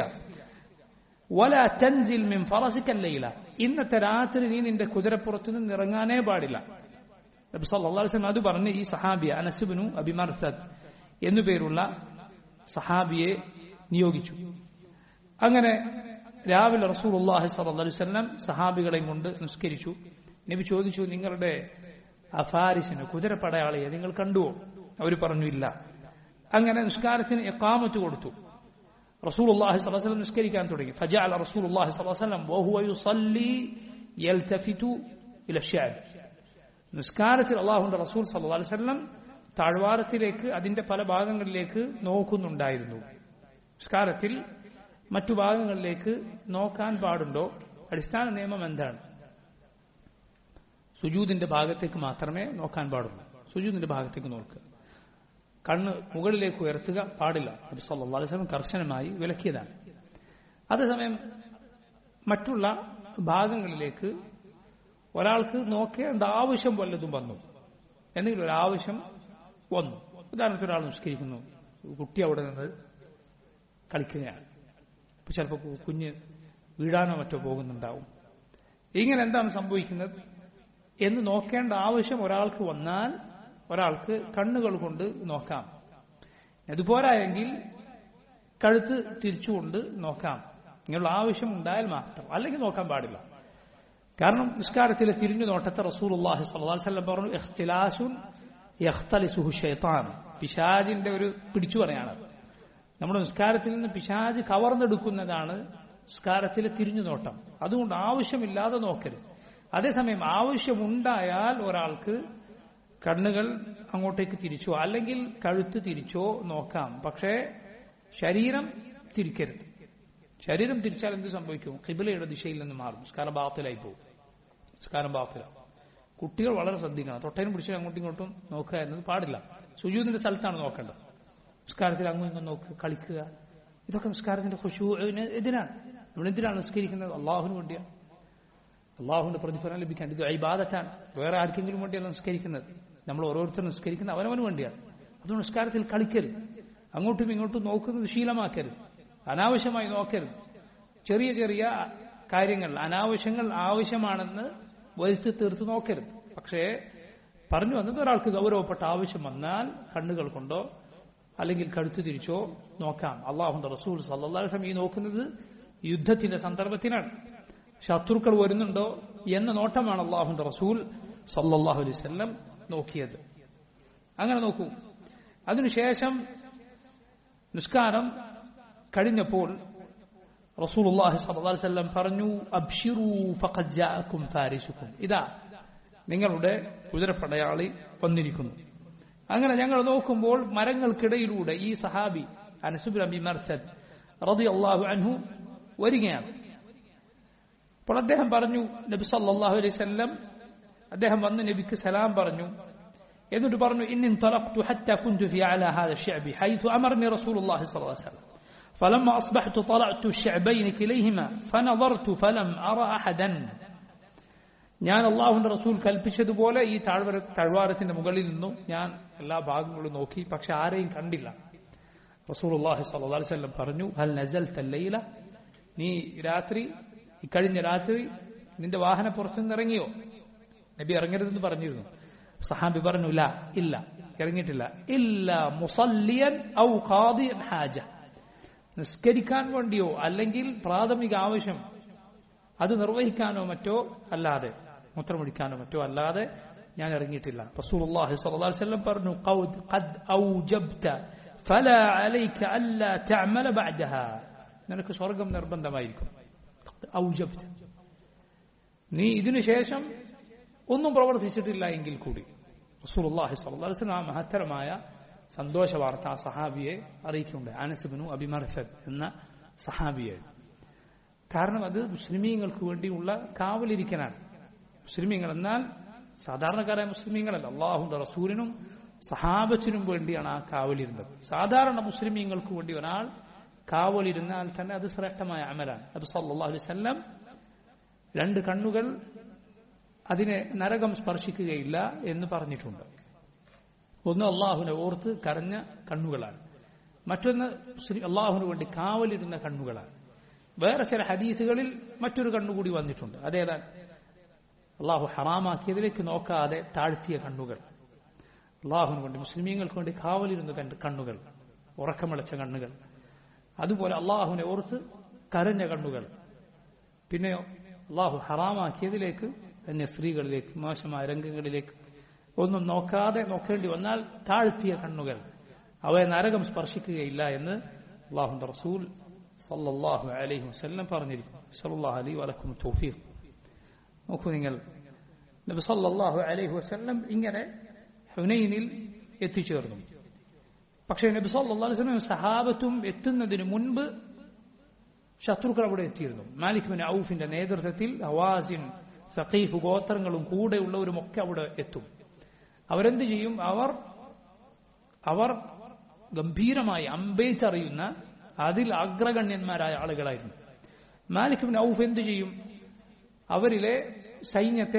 വല തൻസിൽ മിൻ ഫറസിക്കല്ലയില ഇന്നത്തെ രാത്രി നീ നിന്റെ കുതിരപ്പുറത്ത് നിന്ന് ഇറങ്ങാനേ പാടില്ല നബി സല്ലല്ലാഹു അലൈഹി വസല്ലം അത് പറഞ്ഞ് ഈ സഹാബിയ അനസുബിനു അബിമർസദ് എന്നു പേരുള്ള സഹാബിയെ നിയോഗിച്ചു അങ്ങനെ രാവിലെ റസൂലുള്ളാഹി സ്വല്ലല്ലാഹു അലൈഹി വസല്ലം സഹാബികളെയും കൊണ്ട് നിസ്കരിച്ചു നബി ചോദിച്ചു നിങ്ങളുടെ അഫാരിസിന് കുതിരപ്പടയാളിയെ നിങ്ങൾ കണ്ടുവോ അവർ പറഞ്ഞു ഇല്ല അങ്ങനെ നിസ്കാരത്തിന് എക്കാമത്ത് കൊടുത്തു റസൂൽ അള്ളാഹി സ്വലം നിസ്കരിക്കാൻ തുടങ്ങി ഫജാൽ റസൂൽ അള്ളാഹി സ്വലം വഹുവ യുസല്ലി യൽതഫിതു ഇല ഷ്യാബ് നിസ്കാരത്തിൽ അള്ളാഹുന്റെ റസൂൽ സല്ലല്ലാഹു അലൈഹി വസല്ലം താഴ്വാരത്തിലേക്ക് അതിന്റെ പല ഭാഗങ്ങളിലേക്ക് നോക്കുന്നുണ്ടായിരുന്നു നിസ്കാരത്തിൽ മറ്റു ഭാഗങ്ങളിലേക്ക് നോക്കാൻ പാടുണ്ടോ അടിസ്ഥാന നിയമം എന്താണ് സുജൂദിന്റെ ഭാഗത്തേക്ക് മാത്രമേ നോക്കാൻ പാടുള്ളൂ സുജൂദിന്റെ ഭാഗത്തേക്ക് നോക്കുക കണ്ണ് മുകളിലേക്ക് ഉയർത്തുക പാടില്ല നബി സല്ലല്ലാഹു അലൈഹി വസല്ലം കർശനമായി വിലക്കിയതാണ് അതേസമയം മറ്റുള്ള ഭാഗങ്ങളിലേക്ക് ഒരാൾക്ക് നോക്കേണ്ട ആവശ്യം വല്ലതും വന്നു എന്തെങ്കിലും ഒരു ആവശ്യം വന്നു ഉദാഹരണത്തിന് ഒരാൾ നിഷ്കരിക്കുന്നു കുട്ടി അവിടെ നിന്ന് കളിക്കുകയാണ് ഇപ്പൊ ചിലപ്പോൾ കുഞ്ഞ് വീഴാനോ മറ്റോ പോകുന്നുണ്ടാവും ഇങ്ങനെ എന്താണ് സംഭവിക്കുന്നത് എന്ന് നോക്കേണ്ട ആവശ്യം ഒരാൾക്ക് വന്നാൽ ഒരാൾക്ക് കണ്ണുകൾ കൊണ്ട് നോക്കാം അതുപോരായെങ്കിൽ കഴുത്ത് തിരിച്ചുകൊണ്ട് നോക്കാം ഇങ്ങനെയുള്ള ആവശ്യം ഉണ്ടായാൽ മാത്രം അല്ലെങ്കിൽ നോക്കാൻ പാടില്ല കാരണം നിസ്കാരത്തിലെ തിരിഞ്ഞു നോട്ടത്തെ റസൂൽ അള്ളാഹി സ്വല്ലം പറഞ്ഞു ഇഖ്തിലാസുൻ യഖ്തലിസുഹു ഷൈത്താൻ പിശാജിന്റെ ഒരു പിടിച്ചു പറയാണ് നമ്മുടെ നിസ്കാരത്തിൽ നിന്ന് പിശാജ് കവർന്നെടുക്കുന്നതാണ് നിസ്കാരത്തിലെ തിരിഞ്ഞു നോട്ടം അതുകൊണ്ട് ആവശ്യമില്ലാതെ നോക്കരുത് അതേസമയം ആവശ്യമുണ്ടായാൽ ഒരാൾക്ക് കണ്ണുകൾ അങ്ങോട്ടേക്ക് തിരിച്ചോ അല്ലെങ്കിൽ കഴുത്ത് തിരിച്ചോ നോക്കാം പക്ഷേ ശരീരം തിരിക്കരുത് ശരീരം തിരിച്ചാൽ എന്ത് സംഭവിക്കും കിബിലയുടെ ദിശയിൽ നിന്ന് മാറും സ്കാരം ബാത്തിലായി പോകും സ്കാരം ബാത്തില കുട്ടികൾ വളരെ ശ്രദ്ധിക്കണം തൊട്ടേനും പിടിച്ച് അങ്ങോട്ടും ഇങ്ങോട്ടും നോക്കുക എന്നത് പാടില്ല സുജൂതിന്റെ സ്ഥലത്താണ് നോക്കേണ്ടത് നിസ്കാരത്തിൽ അങ്ങും ഇങ്ങും നോക്കുക കളിക്കുക ഇതൊക്കെ നിസ്കാരത്തിന്റെ ഖുശൂവിന് എതിരാണ് നമ്മൾ എന്തിനാണ് നിസ്കരിക്കുന്നത് അള്ളാഹുവിന് വേണ്ടിയാണ് അള്ളാഹുവിന്റെ പ്രതിഫലം ലഭിക്കാൻ ഇത് ഇബാദത്താണ് വേറെ ആർക്കെങ്കിലും വേണ്ടിയല്ല നിസ്കരിക്കുന്നത് നമ്മൾ ഓരോരുത്തരും നിസ്കരിക്കുന്നത് അവനവന് വേണ്ടിയാണ് അതുകൊണ്ട് നിസ്കാരത്തിൽ കളിക്കരുത് അങ്ങോട്ടും ഇങ്ങോട്ടും നോക്കുന്നത് ശീലമാക്കരുത് അനാവശ്യമായി നോക്കരുത് ചെറിയ ചെറിയ കാര്യങ്ങൾ അനാവശ്യങ്ങൾ ആവശ്യമാണെന്ന് വലിച്ചു തീർത്ത് നോക്കരുത് പക്ഷേ പറഞ്ഞു വന്നത് ഒരാൾക്ക് ഗൗരവപ്പെട്ട ആവശ്യം വന്നാൽ കണ്ണുകൾ കൊണ്ടോ അല്ലെങ്കിൽ കഴുത്തു തിരിച്ചോ നോക്കാം അള്ളാഹുന്റെ റസൂൽ സല്ലാസം ഈ നോക്കുന്നത് യുദ്ധത്തിന്റെ സന്ദർഭത്തിനാണ് ശത്രുക്കൾ വരുന്നുണ്ടോ എന്ന നോട്ടമാണ് അള്ളാഹുന്റെ റസൂൽ സല്ലാഹു അലൈവല്ലം നോക്കിയത് അങ്ങനെ നോക്കൂ അതിനുശേഷം നിസ്കാരം കഴിഞ്ഞപ്പോൾ റസൂലുള്ളാഹി സ്വല്ലല്ലാഹു അലൈഹി വസല്ലം പറഞ്ഞു അബ്ഷിറൂ ഫഖദ് ജാഅക്കും ഫാരിസുക്കും ഇതാ നിങ്ങളുടെ കുതിരപ്പടയാളി വന്നിരിക്കുന്നു അങ്ങനെ ഞങ്ങൾ നോക്കുമ്പോൾ മരങ്ങൾക്കിടയിലൂടെ ഈ സഹാബി അനസുബിൻ അബി മർസദ് റളിയല്ലാഹു അൻഹു വരികയാണ് അപ്പോൾ അദ്ദേഹം പറഞ്ഞു നബി സല്ലല്ലാഹു അലൈഹി വസല്ലം അദ്ദേഹം വന്ന് നബിക്ക് സലാം പറഞ്ഞു എന്നിട്ട് പറഞ്ഞു ഇന്നിൻ തലഖ്തു ഹത്ത കുൻതു ഫി അല ഹാദ الشعب حيث امرني رسول الله صلى الله عليه وسلم فلما اصبحت طلعت الشعبين كليهما فنظرت فلم ارى احدا ഞാൻ അള്ളാഹുന്റെ റസൂൽ കൽപ്പിച്ചതുപോലെ ഈ താഴ്വര താഴ്വാരത്തിന്റെ മുകളിൽ നിന്നും ഞാൻ എല്ലാ ഭാഗങ്ങളും നോക്കി പക്ഷെ ആരെയും കണ്ടില്ല റസൂൽ അള്ളാഹി സല്ലല്ലാഹു അലൈഹി വസല്ലം പറഞ്ഞു ഹൽ നസൽത ലൈല നീ രാത്രി ഇക്കഴിഞ്ഞ രാത്രി നിന്റെ വാഹന പുറത്തുനിന്ന് ഇറങ്ങിയോ നബി ഇറങ്ങരുതെന്ന് പറഞ്ഞിരുന്നു സഹാബി പറഞ്ഞു ഇല്ല ഇല്ല ഇറങ്ങിയിട്ടില്ല ഇല്ല മുസല്ലിയൻ ഔ ഖാദിയൻ ഹാജ നിസ്കരിക്കാൻ വേണ്ടിയോ അല്ലെങ്കിൽ പ്രാഥമിക ആവശ്യം അത് നിർവഹിക്കാനോ മറ്റോ അല്ലാതെ മൂത്രമൊഴിക്കാനോ മറ്റോ അല്ലാതെ ഞാൻ ഇറങ്ങിയിട്ടില്ല റസൂലുള്ളാഹി സ്വല്ലല്ലാഹു അലൈഹി വസല്ലം പറഞ്ഞു ഖദ് ഔജബ്ത ഫലാ അലൈക അല്ലാ തഅമല ബഅദഹാ നിനക്ക് സ്വർഗം നിർബന്ധമായിരിക്കും ഔജബ്ത നീ ഇതിനു ശേഷം ഒന്നും പ്രവർത്തിച്ചിട്ടില്ല എങ്കിൽ കൂടി റസൂലുള്ളാഹി സ്വല്ലല്ലാഹു അലൈഹി വസല്ലം ആ മഹത്തരമായ സന്തോഷ വാർത്ത ആ സഹാബിയെ അറിയിക്കുന്നുണ്ട് അനസിബിനു അബിമർഫദ് എന്ന സഹാബിയെ കാരണം അത് മുസ്ലിമീങ്ങൾക്ക് വേണ്ടിയുള്ള കാവലിരിക്കലാണ് മുസ്ലിമീങ്ങൾ എന്നാൽ സാധാരണക്കാരായ മുസ്ലിമീങ്ങളല്ല അള്ളാഹുന്റെ റസൂലിനും സഹാബത്തിനും വേണ്ടിയാണ് ആ കാവലിരുന്നത് സാധാരണ മുസ്ലിമീങ്ങൾക്ക് വേണ്ടി ഒരാൾ കാവലിരുന്നാൽ തന്നെ അത് ശ്രേഷ്ഠമായ അമലാണ് നബി സല്ലല്ലാഹു അലൈഹി വസല്ലം രണ്ട് കണ്ണുകൾ അതിനെ നരകം സ്പർശിക്കുകയില്ല എന്ന് പറഞ്ഞിട്ടുണ്ട് ഒന്ന് അള്ളാഹുവിനെ ഓർത്ത് കരഞ്ഞ കണ്ണുകളാണ് മറ്റൊന്ന് അള്ളാഹുവിന് വേണ്ടി കാവലിരുന്ന കണ്ണുകളാണ് വേറെ ചില ഹദീസുകളിൽ മറ്റൊരു കണ്ണുകൂടി വന്നിട്ടുണ്ട് അതേതാ അള്ളാഹു ഹറാമാക്കിയതിലേക്ക് നോക്കാതെ താഴ്ത്തിയ കണ്ണുകൾ അള്ളാഹുവിന് വേണ്ടി മുസ്ലിമീങ്ങൾക്ക് വേണ്ടി കാവലിരുന്ന കണ്ണുകൾ ഉറക്കമിളച്ച കണ്ണുകൾ അതുപോലെ അള്ളാഹുവിനെ ഓർത്ത് കരഞ്ഞ കണ്ണുകൾ പിന്നെയോ അള്ളാഹു ഹറാമാക്കിയതിലേക്ക് അന്യ സ്ത്രീകളിലേക്ക് മോശമായ രംഗങ്ങളിലേക്ക് ഒന്നും നോക്കാതെ നോക്കേണ്ടി വന്നാൽ താഴ്ത്തിയ കണ്ണുകൾ അവയെ നരകം സ്പർശിക്കുകയില്ല എന്ന് അള്ളാഹുന്റെ റസൂൽ സല്ലല്ലാഹു അലൈഹി വസല്ലം പറഞ്ഞിരിക്കും സല്ലല്ലാഹു അലൈഹി വലക്കും തൗഫീഖ് നോക്കൂ നിങ്ങൾ നബി സല്ലല്ലാഹു അലൈഹി വസല്ലം ഇങ്ങനെ ഹുനൈനിൽ എത്തിച്ചേർന്നു പക്ഷേ നബി സല്ലല്ലാഹു അലൈഹി വസല്ലം സഹാബത്തും എത്തുന്നതിന് മുൻപ് ശത്രുക്കൾ അവിടെ എത്തിയിരുന്നു മാലിക് ബിൻ ഔഫിന്റെ നേതൃത്വത്തിൽ ഹവാസിൻ സഖീഫ് ഗോത്രങ്ങളും കൂടെയുള്ളവരുമൊക്കെ അവിടെ എത്തും അവരെന്ത് ചെയ്യും അവർ അവർ ഗംഭീരമായി അമ്പേച്ചറിയുന്ന അതിൽ അഗ്രഗണ്യന്മാരായ ആളുകളായിരുന്നു മാലിക് ബിൻ ഔഫ് എന്തു ചെയ്യും അവരിലെ സൈന്യത്തെ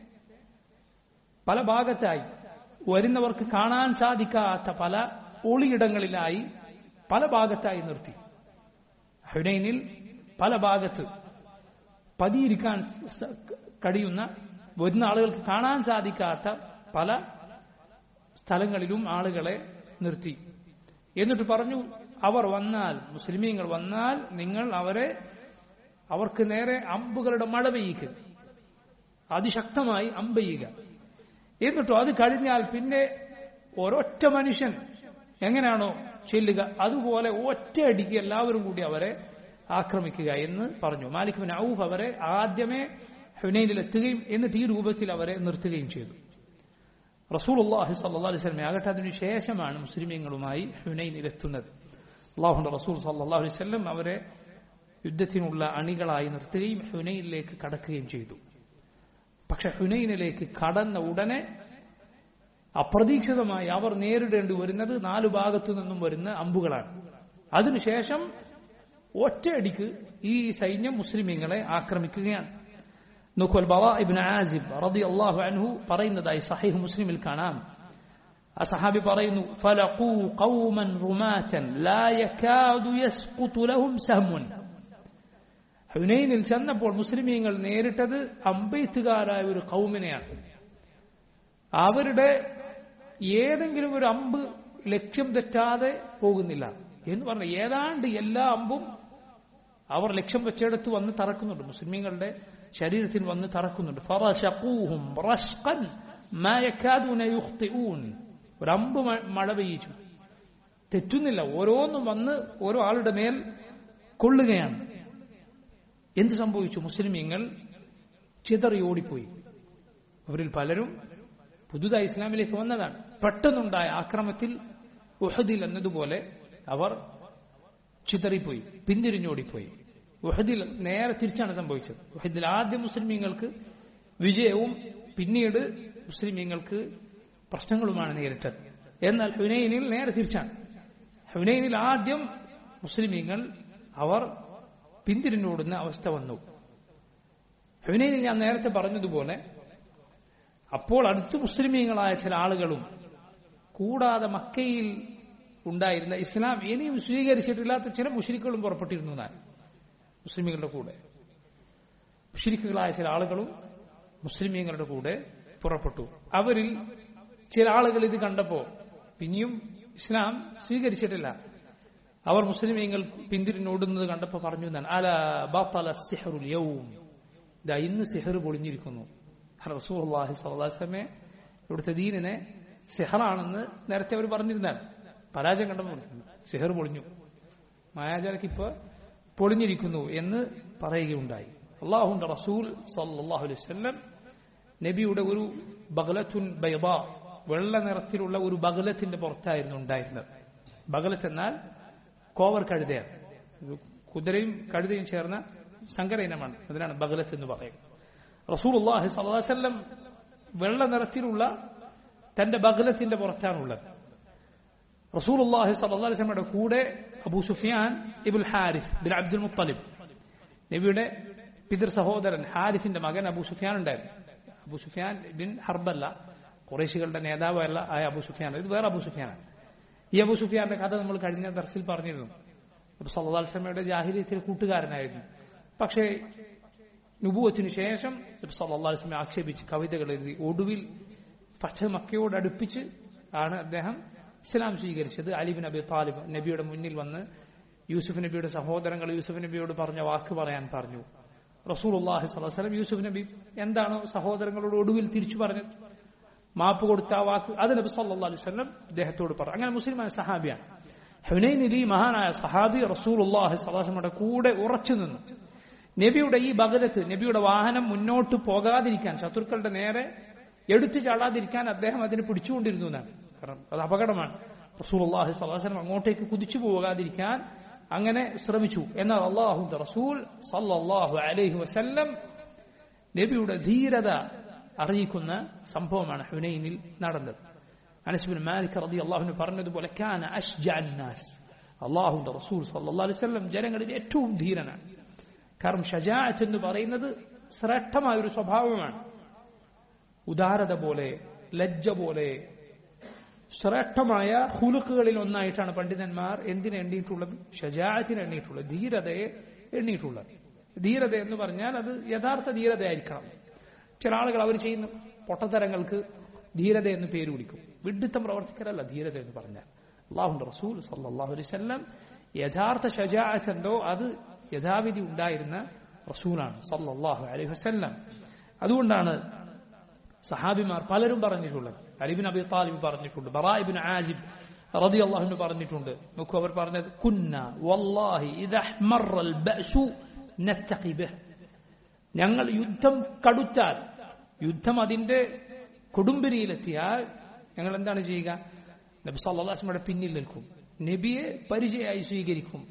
പല ഭാഗത്തായി വരുന്നവർക്ക് കാണാൻ സാധിക്കാത്ത പല ഒളിയിടങ്ങളിലായി പല ഭാഗത്തായി നിർത്തി ഹുനൈനിൽ പല ഭാഗത്ത് പതിയിരിക്കാൻ കഴിയുന്ന വരുന്ന ആളുകൾക്ക് കാണാൻ സാധിക്കാത്ത പല സ്ഥലങ്ങളിലും ആളുകളെ നിർത്തി എന്നിട്ട് പറഞ്ഞു അവർ വന്നാൽ മുസ്ലിമീങ്ങൾ വന്നാൽ നിങ്ങൾ അവരെ അവർക്ക് നേരെ അമ്പുകളുടെ മഴ പെയ്യിക്കുക അതിശക്തമായി അമ്പെയ്യുക എന്നിട്ടോ അത് കഴിഞ്ഞാൽ പിന്നെ ഒരൊറ്റ മനുഷ്യൻ എങ്ങനെയാണോ ചെല്ലുക അതുപോലെ ഒറ്റയടിക്ക് എല്ലാവരും കൂടി അവരെ ആക്രമിക്കുക എന്ന് പറഞ്ഞു മാലിക് ബിൻ ഔഫ് അവരെ ആദ്യമേ ഹുനൈനിൽ എത്തുകയും എന്നിട്ട് ഈ രൂപത്തിൽ അവരെ നിർത്തുകയും ചെയ്തു റസൂൽ അള്ളാഹി സല്ലാ അലൈഹി സ്വലമെ ആകട്ടെ അതിനു ശേഷമാണ് മുസ്ലിമീങ്ങളുമായി ഹുനൈനിൽ എത്തുന്നത് അള്ളാഹുന്റെ റസൂൽ സല്ലാ അലൈഹി സ്വലം അവരെ യുദ്ധത്തിനുള്ള അണികളായി നിർത്തുകയും ഹുനൈനിലേക്ക് കടക്കുകയും ചെയ്തു പക്ഷെ ഹുനൈനിലേക്ക് കടന്ന ഉടനെ അപ്രതീക്ഷിതമായി അവർ നേരിടേണ്ടി വരുന്നത് നാലു ഭാഗത്തു നിന്നും വരുന്ന അമ്പുകളാണ് അതിനുശേഷം ഒറ്റയടിക്ക് ഈ സൈന്യം മുസ്ലിമീങ്ങളെ ആക്രമിക്കുകയാണ് നോക്കുവൽ ബവ ഇബിൻ ആസിബ് റതി അള്ളാഹു അൻഹു പറയുന്നതായി സഹീഹ് മുസ്ലിമിൽ കാണാം ആ സഹാബി പറയുന്നു ഫലഖൂ ഖൗമൻ റുമാതൻ ലാ യകാദു യസ്ഖുതു ലഹും സഹ്മുൻ ഹുനൈനിൽ ചെന്നപ്പോൾ മുസ്ലിമീങ്ങൾ നേരിട്ടത് അമ്പെയ്ത്തുകാരായ ഒരു കൗമിനെയാണ് അവരുടെ ഏതെങ്കിലും ഒരു അമ്പ് ലക്ഷ്യം തെറ്റാതെ പോകുന്നില്ല എന്ന് പറഞ്ഞ ഏതാണ്ട് എല്ലാ അമ്പും അവർ ലക്ഷ്യം വെച്ചെടുത്ത് വന്ന് തറക്കുന്നുണ്ട് മുസ്ലിമീങ്ങളുടെ ശരീരത്തിൽ വന്ന് തറക്കുന്നുണ്ട് ഫറശഖൂഹും റഷ്ഖൻ മാ യകാദൂന യുഖ്തിഊൻ ഒരു അമ്പ് മഴ പെയ്യിച്ചു തെറ്റുന്നില്ല ഓരോന്നും വന്ന് ഓരോ ആളുടെ മേൽ കൊള്ളുകയാണ് എന്ത് സംഭവിച്ചു മുസ്ലിമീങ്ങൾ ചിതറി ഓടിപ്പോയി അവരിൽ പലരും പുതുതായി ഇസ്ലാമിലേക്ക് വന്നതാണ് പെട്ടെന്നുണ്ടായ ആക്രമത്തിൽ ഉഹദിൽ എന്നതുപോലെ അവർ ചിതറിപ്പോയി പിന്തിരിഞ്ഞോടിപ്പോയി ഉഹദിൽ നേരെ തിരിച്ചാണ് സംഭവിച്ചത് ഉഹദിൽ ആദ്യം മുസ്ലിമീങ്ങൾക്ക് വിജയവും പിന്നീട് മുസ്ലിമീങ്ങൾക്ക് പ്രശ്നങ്ങളുമാണ് നേരിട്ടത് എന്നാൽ ഹുനൈനിൽ നേരെ തിരിച്ചാണ് ഹുനൈനിൽ ആദ്യം മുസ്ലിമീങ്ങൾ അവർ പിന്തിരിഞ്ഞോടുന്ന അവസ്ഥ വന്നു ഹുനൈനിൽ ഞാൻ നേരത്തെ പറഞ്ഞതുപോലെ അപ്പോൾ അടുത്ത് മുസ്ലിമീങ്ങളായ ചില ആളുകളും കൂടാതെ മക്കയിൽ ഉണ്ടായിരുന്ന ഇസ്ലാം ഇനിയും സ്വീകരിച്ചിട്ടില്ലാത്ത ചില മുഷരിക്കുകളും പുറപ്പെട്ടിരുന്നു ഞാൻ മുസ്ലിമീങ്ങളുടെ കൂടെ മുഷരിക്കുകളായ ചില ആളുകളും മുസ്ലിമീങ്ങളുടെ കൂടെ പുറപ്പെട്ടു അവരിൽ ചില ആളുകൾ ഇത് കണ്ടപ്പോൾ പിന്നെയും ഇസ്ലാം സ്വീകരിച്ചിട്ടില്ല അവർ മുസ്ലിമീങ്ങൾ പിന്തിരിഞ്ഞോടുന്നത് കണ്ടപ്പോൾ പറഞ്ഞു ഞാൻ അല ബാത്തല സിഹറുൽ യൗം ഇതാ ഇന്ന് സിഹർ പൊളിഞ്ഞിരിക്കുന്നു റസൂർഹി സല്ലാസ്ലമെ ഇവിടുത്തെ ദീനിനെ സിഹറാണെന്ന് നേരത്തെ അവർ പറഞ്ഞിരുന്നാൽ പരാജയം കണ്ടപ്പോൾ സിഹർ പൊളിഞ്ഞു മായാജാലക്ക് ഇപ്പൊ പൊളിഞ്ഞിരിക്കുന്നു എന്ന് പറയുകയുണ്ടായി അള്ളാഹുന്റെ റസൂൽ സല്ലാഹു അലൈഹി വല്ലം നബിയുടെ ഒരു ബഗ്ലത്തുൻ ബൈബ വെള്ള നിറത്തിലുള്ള ഒരു ബഗലത്തിന്റെ പുറത്തായിരുന്നു ഉണ്ടായിരുന്നത് ബഗലത്ത് എന്നാൽ കോവർ കഴുതയാണ് ഇത് കുതിരയും കഴുതയും ചേർന്ന സങ്കര ഇനമാണ് അതിനാണ് ബഗലത്ത് എന്ന് പറയുന്നത് റസൂൽ അള്ളാഹി സല്ലാസ്ല്ലം വെള്ള നിറത്തിലുള്ള തന്റെ ബഗലത്തിന്റെ പുറത്താണുള്ളത് റസൂൽ അള്ളാഹി സല്ലാസ്ലമയുടെ കൂടെ അബൂ സുഫിയാൻ ഇബുൽ ഹാരിഫ് ബിൻ അബ്ദുൽ മുത്തലിബ് നബിയുടെ പിതൃ സഹോദരൻ ഹാരിഫിന്റെ മകൻ അബൂ സുഫിയാൻ ഉണ്ടായിരുന്നു അബൂ സുഫിയാൻ ബിൻ ഹർബല്ല കുറേശികളുടെ നേതാവല്ല ആയ അബൂ സുഫിയാൻ ഇത് വേറെ അബൂ സുഫിയാനാണ് ഈ അബൂ സുഫിയാന്റെ കഥ നമ്മൾ കഴിഞ്ഞ ദർസിൽ പറഞ്ഞിരുന്നു അബു സല്ലാസ്ലമയുടെ ജാഹിര്യത്തിൽ കൂട്ടുകാരനായിരുന്നു പക്ഷേ നുബുവത്തിന് ശേഷം സല്ലാസ്ലമെ ആക്ഷേപിച്ച് കവിതകൾ എഴുതി ഒടുവിൽ ഫച്ച മക്കയോട് അടുപ്പിച്ച് ആണ് അദ്ദേഹം ഇസ്ലാം സ്വീകരിച്ചത് അലിബിൻ അബി താലിബ് നബിയുടെ മുന്നിൽ വന്ന് യൂസുഫ് നബിയുടെ സഹോദരങ്ങൾ യൂസുഫ് നബിയോട് പറഞ്ഞ വാക്ക് പറയാൻ പറഞ്ഞു റസൂൽ അള്ളാഹി സ്വലം യൂസുഫ് നബി എന്താണോ സഹോദരങ്ങളോട് ഒടുവിൽ തിരിച്ചു പറഞ്ഞത് മാപ്പ് കൊടുത്ത ആ വാക്ക് അത് നബി സല്ലാ അലൈഹി സ്വലം അദ്ദേഹത്തോട് പറഞ്ഞു അങ്ങനെ മുസ്ലിമായ സഹാബിയാണ് ഹുനൈനിൽ ഈ മഹാനായ സഹാബി റസൂൽ അള്ളാഹി സ്വലാസമയുടെ കൂടെ ഉറച്ചു നിന്നു നബിയുടെ ഈ ബഗലത്ത് നബിയുടെ വാഹനം മുന്നോട്ട് പോകാതിരിക്കാൻ ശത്രുക്കളുടെ നേരെ എടുത്തു ചാടാതിരിക്കാൻ അദ്ദേഹം അതിനെ പിടിച്ചുകൊണ്ടിരുന്നു എന്നാണ് കാരണം അത് അപകടമാണ് റസൂൽ അള്ളാഹി സ്വലാസ്ലം അങ്ങോട്ടേക്ക് കുതിച്ചു പോകാതിരിക്കാൻ അങ്ങനെ ശ്രമിച്ചു എന്നാൽ അള്ളാഹു റസൂൽ സല്ലാഹു അലൈഹി വസല്ലം നബിയുടെ ധീരത അറിയിക്കുന്ന സംഭവമാണ് ഹുനൈനിൽ നടന്നത് അനസ്ബിൻ മാലിക് റതി അള്ളാഹുവിന് പറഞ്ഞതുപോലെ കാന അഷ്ജാസ് അള്ളാഹുന്റെ റസൂൽ സല്ലാ അലൈഹി സ്വല്ലം ജനങ്ങളിൽ ഏറ്റവും ധീരനാണ് കാരണം ഷജാഅത്ത് എന്ന് പറയുന്നത് ശ്രേഷ്ഠമായ ഒരു സ്വഭാവമാണ് ഉദാരത പോലെ ലജ്ജ പോലെ ശ്രേഷ്ഠമായ ഹുലുക്കുകളിൽ ഒന്നായിട്ടാണ് പണ്ഡിതന്മാർ എന്തിനെ എണ്ണിയിട്ടുള്ളത് ഷജാഅത്തിന് എണ്ണിയിട്ടുള്ളത് ധീരതയെ എണ്ണിയിട്ടുള്ളത് ധീരത എന്ന് പറഞ്ഞാൽ അത് യഥാർത്ഥ ധീരതയായിരിക്കണം ചില ആളുകൾ അവർ ചെയ്യുന്ന പൊട്ടത്തരങ്ങൾക്ക് ധീരത എന്ന് പേര് വിളിക്കും വിഡിത്തം പ്രവർത്തിക്കലല്ല ധീരത എന്ന് പറഞ്ഞാൽ അള്ളാഹുന്റെ റസൂൽ സല്ലാഹു അലൈവല്ലം യഥാർത്ഥ ഷജാഅത്ത് എന്തോ അത് യഥാവിധി ഉണ്ടായിരുന്ന റസൂലാണ് സല്ലാഹു അലൈഹി വസ്ല്ലം അതുകൊണ്ടാണ് സഹാബിമാർ പലരും പറഞ്ഞിട്ടുള്ളത് അലിബിൻ അബി താലിബ് പറഞ്ഞിട്ടുണ്ട് ബറായിബിൻ ആജിബ് റതി അള്ളാഹുന് പറഞ്ഞിട്ടുണ്ട് നോക്കൂ അവർ പറഞ്ഞത് കുന്ന വല്ലാഹി ഇദഹ്മറൽ ബഅസു നത്തഖി ബിഹ് ഞങ്ങൾ യുദ്ധം കടുത്താൽ യുദ്ധം അതിന്റെ കൊടുമ്പിരിയിലെത്തിയാൽ ഞങ്ങൾ എന്താണ് ചെയ്യുക നബി സല്ലാസ്മയുടെ പിന്നിൽ നിൽക്കും നബിയെ പരിചയമായി സ്വീകരിക്കും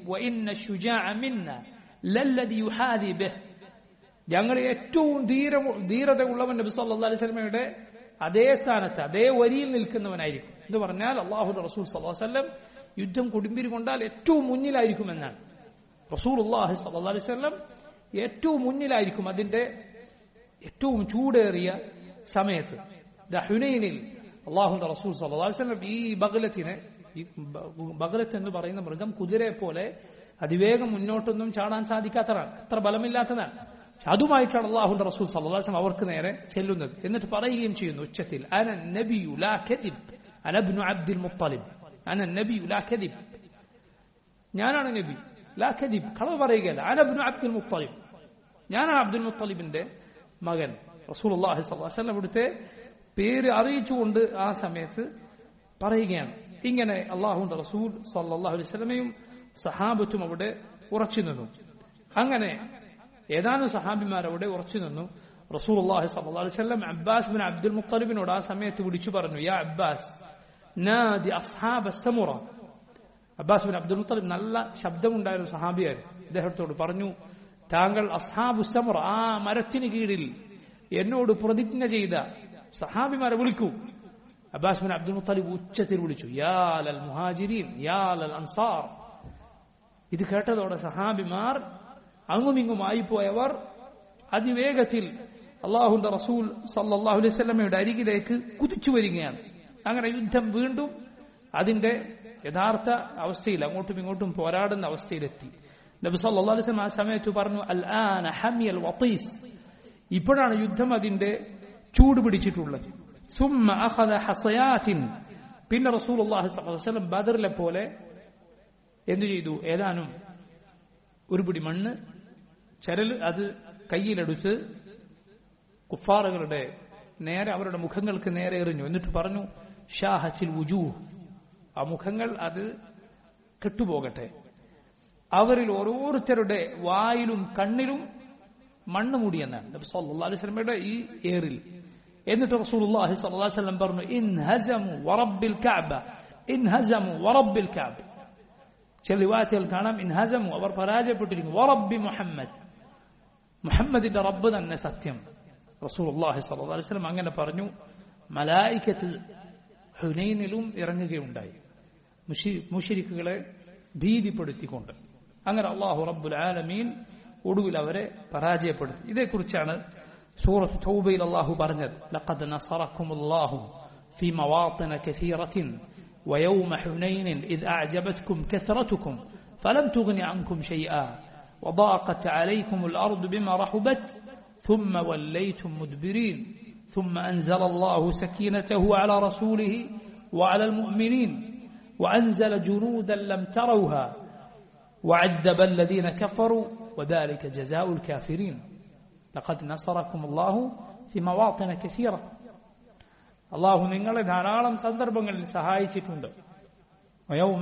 ഞങ്ങൾ ഏറ്റവും ധീര ധീരത ഉള്ളവൻ നബി സല്ലാ അലൈഹി സ്വലമയുടെ അതേ സ്ഥാനത്ത് അതേ വരിയിൽ നിൽക്കുന്നവനായിരിക്കും എന്ന് പറഞ്ഞാൽ അള്ളാഹു റസൂൽ സല്ലാഹു യുദ്ധം കൊടുമ്പിരി കൊണ്ടാൽ ഏറ്റവും മുന്നിലായിരിക്കുമെന്നാണ് റസൂൽ അള്ളാഹി സല്ലാ അലൈഹി സ്വലം ഏറ്റവും മുന്നിലായിരിക്കും അതിന്റെ ഏറ്റവും ചൂടേറിയ സമയത്ത് ഹുനൈനിൽ അള്ളാഹുന്റെ റസൂൽ സല്ലാസ്ലം ഈ ബഗലത്തിനെ ഈ ബഗലത്ത് എന്ന് പറയുന്ന മൃഗം കുതിരയെ പോലെ അതിവേഗം മുന്നോട്ടൊന്നും ചാടാൻ സാധിക്കാത്തതാണ് അത്ര ബലമില്ലാത്തതാണ് അതുമായിട്ടാണ് അള്ളാഹുന്റെ റസൂൽ സല്ലാസ്ലം അവർക്ക് നേരെ ചെല്ലുന്നത് എന്നിട്ട് പറയുകയും ചെയ്യുന്നു ഉച്ചത്തിൽ അന നബിയു ലാ ഖദിബ് അനബ്നു അബ്ദുൽ മുത്തലിബ് അന നബിയു ലാ ഖദിബ് ഞാനാണ് നബി ലാ ഖദിബ് കളവ് പറയുകയല്ല അനബ്നു അബ്ദുൽ മുത്തലിബ് ഞാനാണ് അബ്ദുൽ മുത്തലിബിന്റെ മകൻ റസൂൽ അള്ളാഹി സ്വല്ലം ഇവിടുത്തെ പേര് അറിയിച്ചുകൊണ്ട് ആ സമയത്ത് പറയുകയാണ് ഇങ്ങനെ അള്ളാഹുന്റെ റസൂൽ സല്ലാഹു അലൈഹി സ്വലമയും സഹാബത്തും അവിടെ ഉറച്ചു നിന്നു അങ്ങനെ ഏതാനും സഹാബിമാർ അവിടെ ഉറച്ചു നിന്നു റസൂൽ അള്ളാഹി സല്ലാ അലൈഹി സ്വലം അബ്ബാസ് ബിൻ അബ്ദുൽ മുത്തലിബിനോട് ആ സമയത്ത് വിളിച്ചു പറഞ്ഞു യാ അബ്ബാസ് നാദി അസ്ഹാബ് സമുറ അബ്ബാസ് ബിൻ അബ്ദുൽ മുത്തലിബ് നല്ല ശബ്ദമുണ്ടായിരുന്ന സഹാബിയായിരുന്നു അദ്ദേഹത്തോട് പറഞ്ഞു താങ്കൾ അസ്ഹാബു സമുറ ആ മരത്തിന് കീഴിൽ എന്നോട് പ്രതിജ്ഞ ചെയ്ത സഹാബിമാരെ വിളിക്കൂ അബ്ബാസ് ബിൻ അബ്ദുൽ മുത്തലിബ് ഉച്ചത്തിൽ വിളിച്ചു യാൽ അൽ മുഹാജിരീൻ യാൽ അൽ അൻസാർ ഇത് കേട്ടതോടെ സഹാബിമാർ അങ്ങുമിങ്ങുമായി പോയവർ അതിവേഗത്തിൽ അള്ളാഹുന്റെ റസൂൽ സല്ലാഹു അലൈഹി സ്വലമയുടെ അരികിലേക്ക് കുതിച്ചു വരികയാണ് അങ്ങനെ യുദ്ധം വീണ്ടും അതിന്റെ യഥാർത്ഥ അവസ്ഥയിൽ അങ്ങോട്ടും ഇങ്ങോട്ടും പോരാടുന്ന അവസ്ഥയിലെത്തി നബി സല്ലാ അലൈഹി സ്വലം ആ സമയത്ത് പറഞ്ഞു അൽ ആന ഹമിയൽ വത്തീസ് ഇപ്പോഴാണ് യുദ്ധം അതിന്റെ ചൂട് പിടിച്ചിട്ടുള്ളത് സുമ്മ അഖദ ഹസയാത്തിൻ പിന്നെ റസൂൽ അള്ളാഹി വസല്ലം ബദറിലെ പോലെ എന്തു ചെയ്തു ഏതാനും ഒരു പിടി മണ്ണ് ചരൽ അത് കയ്യിലെടുത്ത് കുഫാറുകളുടെ നേരെ അവരുടെ മുഖങ്ങൾക്ക് നേരെ എറിഞ്ഞു എന്നിട്ട് പറഞ്ഞു ഷാഹച്ചിൽ വുജൂ ആ മുഖങ്ങൾ അത് കെട്ടുപോകട്ടെ അവരിൽ ഓരോരുത്തരുടെ വായിലും കണ്ണിലും മണ്ണ് മൂടിയെന്നാണ് നബി സല്ലല്ലാഹു അലൈഹി വസല്ലമയുടെ ഈ ഏറിൽ എന്നിട്ട് റസൂലുള്ളാഹി സ്വല്ലല്ലാഹു അലൈഹി വസല്ലം പറഞ്ഞു ഇൻ ഹസമു വറബ്ബിൽ കഅബ ഇൻ ഹസമു വറബ്ബിൽ കഅബ ചില റിവായത്തുകൾ കാണാം ഇൻ ഹസമു അവർ പരാജയപ്പെട്ടിരിക്കുന്നു വറബ്ബി മുഹമ്മദ് മുഹമ്മദിന്റെ റബ്ബ് തന്നെ സത്യം റസൂലുള്ളാഹി സ്വല്ലല്ലാഹു അലൈഹി വസല്ലം അങ്ങനെ പറഞ്ഞു മലായിക്കത്ത് ഹുനൈനിലും ഇറങ്ങുകയുണ്ടായി മുഷിരിക്കുകളെ ഭീതിപ്പെടുത്തിക്കൊണ്ട് അങ്ങനെ അള്ളാഹു റബ്ബുൽ ആലമീൻ ഒടുവിൽ അവരെ പരാജയപ്പെടുത്തി ഇതേക്കുറിച്ചാണ് സൂറത്ത് തൗബയിൽ അള്ളാഹു പറഞ്ഞത് ലഖദ് നസറക്കുമുല്ലാഹു في مواطن كثيرة ويوم حنين إذ أعجبتكم كثرتكم فلم تغن عنكم شيئا وضاقت عليكم الأرض بما رحبت ثم وليتم مدبرين ثم أنزل الله سكينته على رسوله وعلى المؤمنين وأنزل جنودا لم تروها وعذب الذين كفروا وذلك جزاء الكافرين لقد نصركم الله في مواطن كثيرة അള്ളാഹു നിങ്ങളെ ധാരാളം സന്ദർഭങ്ങളിൽ സഹായിച്ചിട്ടുണ്ട് വയൗമ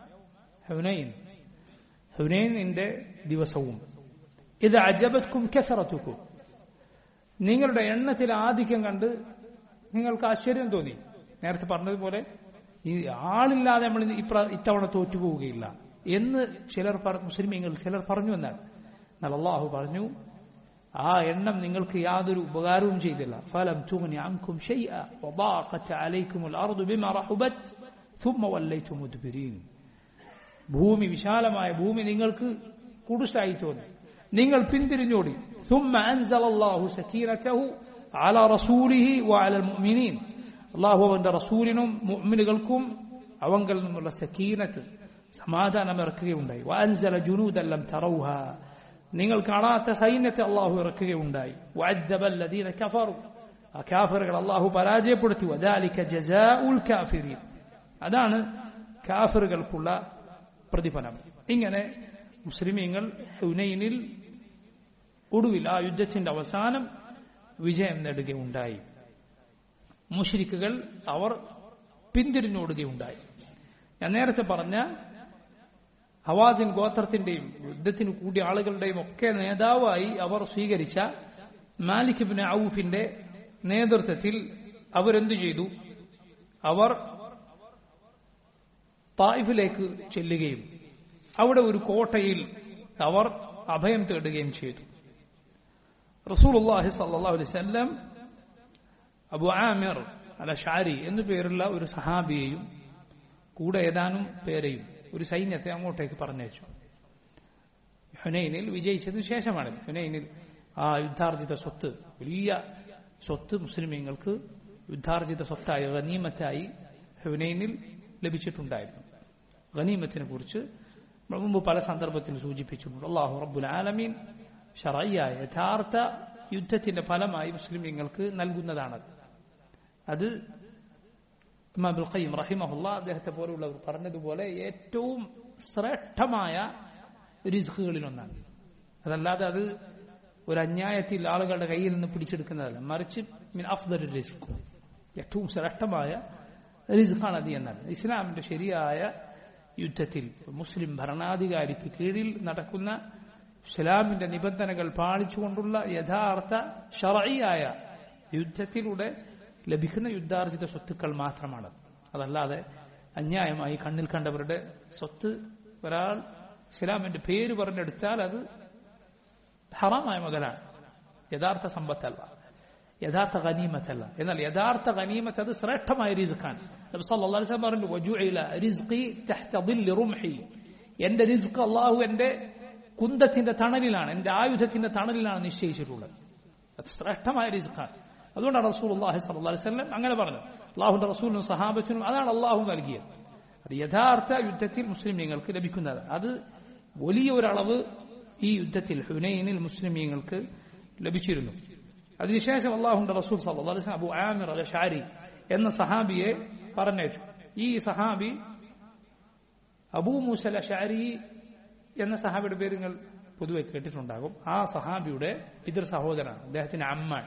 ഹുനൈൻ ഹുനൈനിന്റെ ദിവസവും ഇത് അജബത്ക്കും കെസറത്തുക്കും നിങ്ങളുടെ എണ്ണത്തിൽ ആധിക്യം കണ്ട് നിങ്ങൾക്ക് ആശ്ചര്യം തോന്നി നേരത്തെ പറഞ്ഞതുപോലെ ഈ ആളില്ലാതെ നമ്മൾ ഇത്തവണ തോറ്റുപോവുകയില്ല എന്ന് ചിലർ മുസ്ലിമീങ്ങൾ ചിലർ പറഞ്ഞു എന്നാൽ എന്നാൽ അള്ളാഹു പറഞ്ഞു ആ എണ്ണം നിങ്ങൾക്ക് യാതൊരു ഉപകാരവും ചെയ്തില്ല ഫലം തുഗ്നി അൻകും ഷൈഅ വദാഖത് അലൈക്കുമുൽ അർദു ബിമാ റഹബത് ثم وليتم مدبرين ഭൂമി വിശാലമായ ഭൂമി നിങ്ങൾക്ക് കുടുസായി തോന്നി നിങ്ങൾ പിന്തിരിഞ്ഞോടി ثم أنزل الله سكينته على رسوله وعلى المؤمنين അള്ളാഹു അവന്റെ റസൂലിനും മുഅ്മിനുകൾക്കും അവങ്കിൽ നിന്നുള്ള സക്കീനത്ത് സമാധാനം ഇറക്കുകയുണ്ടായി വഅൻസല ജുനൂദല്ലം തറൗഹ നിങ്ങൾ കാണാത്ത സൈന്യത്തെ അള്ളാഹു ഇറക്കുകയുണ്ടായി വഅദ്ദബല്ലദീന കഫറു ആ കാഫറുകൾ അള്ളാഹു പരാജയപ്പെടുത്തി വദാലിക ജസാഉൽ കാഫിരീൻ അതാണ് കാഫറുകൾക്കുള്ള പ്രതിഫലം ഇങ്ങനെ മുസ്ലിമീങ്ങൾ ഹുനൈനിൽ ഒടുവിൽ ആ യുദ്ധത്തിന്റെ അവസാനം വിജയം നേടുകയുണ്ടായി മുഷിരിക്കുകൾ അവർ പിന്തിരിഞ്ഞോടുകയുണ്ടായി ഞാൻ നേരത്തെ പറഞ്ഞ ഹവാസിൻ ഗോത്രത്തിന്റെയും യുദ്ധത്തിന് കൂടിയ ആളുകളുടെയും ഒക്കെ നേതാവായി അവർ സ്വീകരിച്ച മാലിക് ബിൻ ഔഫിന്റെ നേതൃത്വത്തിൽ അവരെന്തു ചെയ്തു അവർ തായിഫിലേക്ക് ചെല്ലുകയും അവിടെ ഒരു കോട്ടയിൽ അവർ അഭയം തേടുകയും ചെയ്തു റസൂലുള്ളാഹി സല്ലല്ലാഹു അലൈഹി വസല്ലം അബു ആമിർ അല ഷാരി എന്നു പേരുള്ള ഒരു സഹാബിയെയും കൂടെ ഏതാനും പേരെയും ഒരു സൈന്യത്തെ അങ്ങോട്ടേക്ക് പറഞ്ഞയച്ചു ഹുനൈനിൽ വിജയിച്ചതിനു ശേഷമാണ് ഹുനൈനിൽ ആ യുദ്ധാർജിത സ്വത്ത് വലിയ സ്വത്ത് മുസ്ലിമീങ്ങൾക്ക് യുദ്ധാർജിത സ്വത്തായി ഗനീമത്തായി ഹുനൈനിൽ ലഭിച്ചിട്ടുണ്ടായിരുന്നു ഗനീമത്തിനെ കുറിച്ച് മുമ്പ് പല സന്ദർഭത്തിൽ സൂചിപ്പിച്ചിട്ടുണ്ട് അള്ളാഹു റബ്ബുൽ ആലമീൻ ഷറയ്യായ യഥാർത്ഥ യുദ്ധത്തിന്റെ ഫലമായി മുസ്ലിമീങ്ങൾക്ക് നൽകുന്നതാണ് അത് ഇമാബുൽ ഖയ്യം റഹിമഹുല്ല അദ്ദേഹത്തെ പോലുള്ളവർ പറഞ്ഞതുപോലെ ഏറ്റവും ശ്രേഷ്ഠമായ റിസ്കുകളിലൊന്നാണ് അതല്ലാതെ അത് ഒരു അന്യായത്തിൽ ആളുകളുടെ കയ്യിൽ നിന്ന് പിടിച്ചെടുക്കുന്നതല്ല മറിച്ച് മിൻ അഫ്ദൽ റിസ്ക് ഏറ്റവും ശ്രേഷ്ഠമായ റിസ്ഖാണ് അത് എന്നാണ് ഇസ്ലാമിന്റെ ശരിയായ യുദ്ധത്തിൽ മുസ്ലിം ഭരണാധികാരിക്ക് കീഴിൽ നടക്കുന്ന ഇസ്ലാമിന്റെ നിബന്ധനകൾ പാലിച്ചുകൊണ്ടുള്ള യഥാർത്ഥ ഷറയായ യുദ്ധത്തിലൂടെ ലഭിക്കുന്ന യുദ്ധാർജിത സ്വത്തുക്കൾ മാത്രമാണ് അതല്ലാതെ അന്യായമായി കണ്ണിൽ കണ്ടവരുടെ സ്വത്ത് ഒരാൾ ഇസ്ലാമിന്റെ പേര് പറഞ്ഞെടുത്താൽ അത് ഹറാമായ മുതലാണ് യഥാർത്ഥ സമ്പത്തല്ല യഥാർത്ഥ ഗനീമത്തല്ല എന്നാൽ യഥാർത്ഥ ഗനീമത്ത് അത് ശ്രേഷ്ഠമായ റിസ്ക്കാണ് നബി സല്ലല്ലാഹു അലൈഹി വസല്ലം പറഞ്ഞു വജുഇല റിസ്ഖി തഹ്ത ധില്ലി റുംഹി എന്റെ റിസ്ക് അല്ലാഹു എന്റെ കുന്തത്തിന്റെ തണലിലാണ് എന്റെ ആയുധത്തിന്റെ തണലിലാണ് നിശ്ചയിച്ചിട്ടുള്ളത് അത് ശ്രേഷ്ഠമായ റിസ്ക്കാണ് അതുകൊണ്ടാണ് റസൂൽ അള്ളാഹി സല്ലല്ലാഹു അലൈഹി വസല്ലം അങ്ങനെ പറഞ്ഞത് അള്ളാഹുന്റെ റസൂലിനും സഹാബത്തിനും അതാണ് അള്ളാഹു നൽകിയത് അത് യഥാർത്ഥ യുദ്ധത്തിൽ മുസ്ലിമീങ്ങൾക്ക് ലഭിക്കുന്നത് അത് വലിയ ഒരളവ് ഈ യുദ്ധത്തിൽ ഹുനൈനിൽ മുസ്ലിമീങ്ങൾക്ക് ലഭിച്ചിരുന്നു അതിനുശേഷം അള്ളാഹുന്റെ റസൂൽ സല്ലല്ലാഹു അലൈഹി വസല്ലം അബു ആമിർ അൽ ഷാരി എന്ന സഹാബിയെ പറഞ്ഞയച്ചു ഈ സഹാബി അബൂ മൂസൽ ഷാരി എന്ന സഹാബിയുടെ പേര് നിങ്ങൾ പൊതുവെ കേട്ടിട്ടുണ്ടാകും ആ സഹാബിയുടെ പിതൃ സഹോദരനാണ് അദ്ദേഹത്തിന്റെ അമ്മാൻ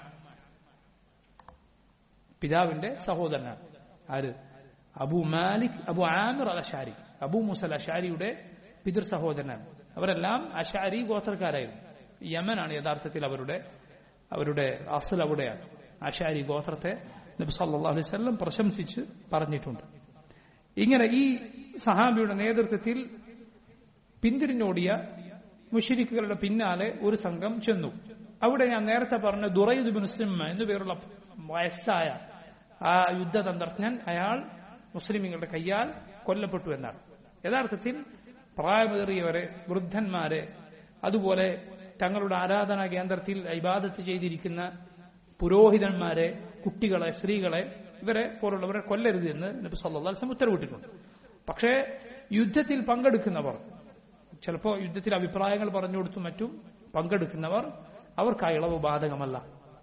പിതാവിന്റെ സഹോദരനാണ് ആര് അബു മാലിക് അബു ആമിർ അൽ അഷാരി അബു മുസൽ അഷാരിയുടെ പിതൃ സഹോദരനാണ് അവരെല്ലാം അഷാരി ഗോത്രക്കാരായിരുന്നു യമനാണ് യഥാർത്ഥത്തിൽ അവരുടെ അവരുടെ അസൽ അവിടെയാണ് അഷാരി ഗോത്രത്തെ നബി സല്ലല്ലാഹു അലൈഹി വസല്ലം പ്രശംസിച്ച് പറഞ്ഞിട്ടുണ്ട് ഇങ്ങനെ ഈ സഹാബിയുടെ നേതൃത്വത്തിൽ പിന്തിരിഞ്ഞോടിയ മുഷിരിക്കുകളുടെ പിന്നാലെ ഒരു സംഘം ചെന്നു അവിടെ ഞാൻ നേരത്തെ പറഞ്ഞ ദുറൈദ് ബിൻ സിമ്മ എന്നു പേരുള്ള വയസ്സായ ആ യുദ്ധതന്ത്രജ്ഞൻ അയാൾ മുസ്ലിമുകളുടെ കയ്യാൽ കൊല്ലപ്പെട്ടു എന്നാണ് യഥാർത്ഥത്തിൽ പ്രായമേറിയവരെ വൃദ്ധന്മാരെ അതുപോലെ തങ്ങളുടെ ആരാധനാ കേന്ദ്രത്തിൽ ഇബാദത്ത് ചെയ്തിരിക്കുന്ന പുരോഹിതന്മാരെ കുട്ടികളെ സ്ത്രീകളെ ഇവരെ പോലുള്ളവരെ കൊല്ലരുത് എന്ന് നബി സല്ലല്ലാഹു അലൈഹി വസല്ലം ഉത്തരവിട്ടിട്ടുണ്ട് പക്ഷേ യുദ്ധത്തിൽ പങ്കെടുക്കുന്നവർ ചിലപ്പോൾ യുദ്ധത്തിൽ അഭിപ്രായങ്ങൾ പറഞ്ഞു കൊടുത്തും മറ്റും പങ്കെടുക്കുന്നവർ അവർക്ക് ആ ഇളവ് ബാധകമല്ല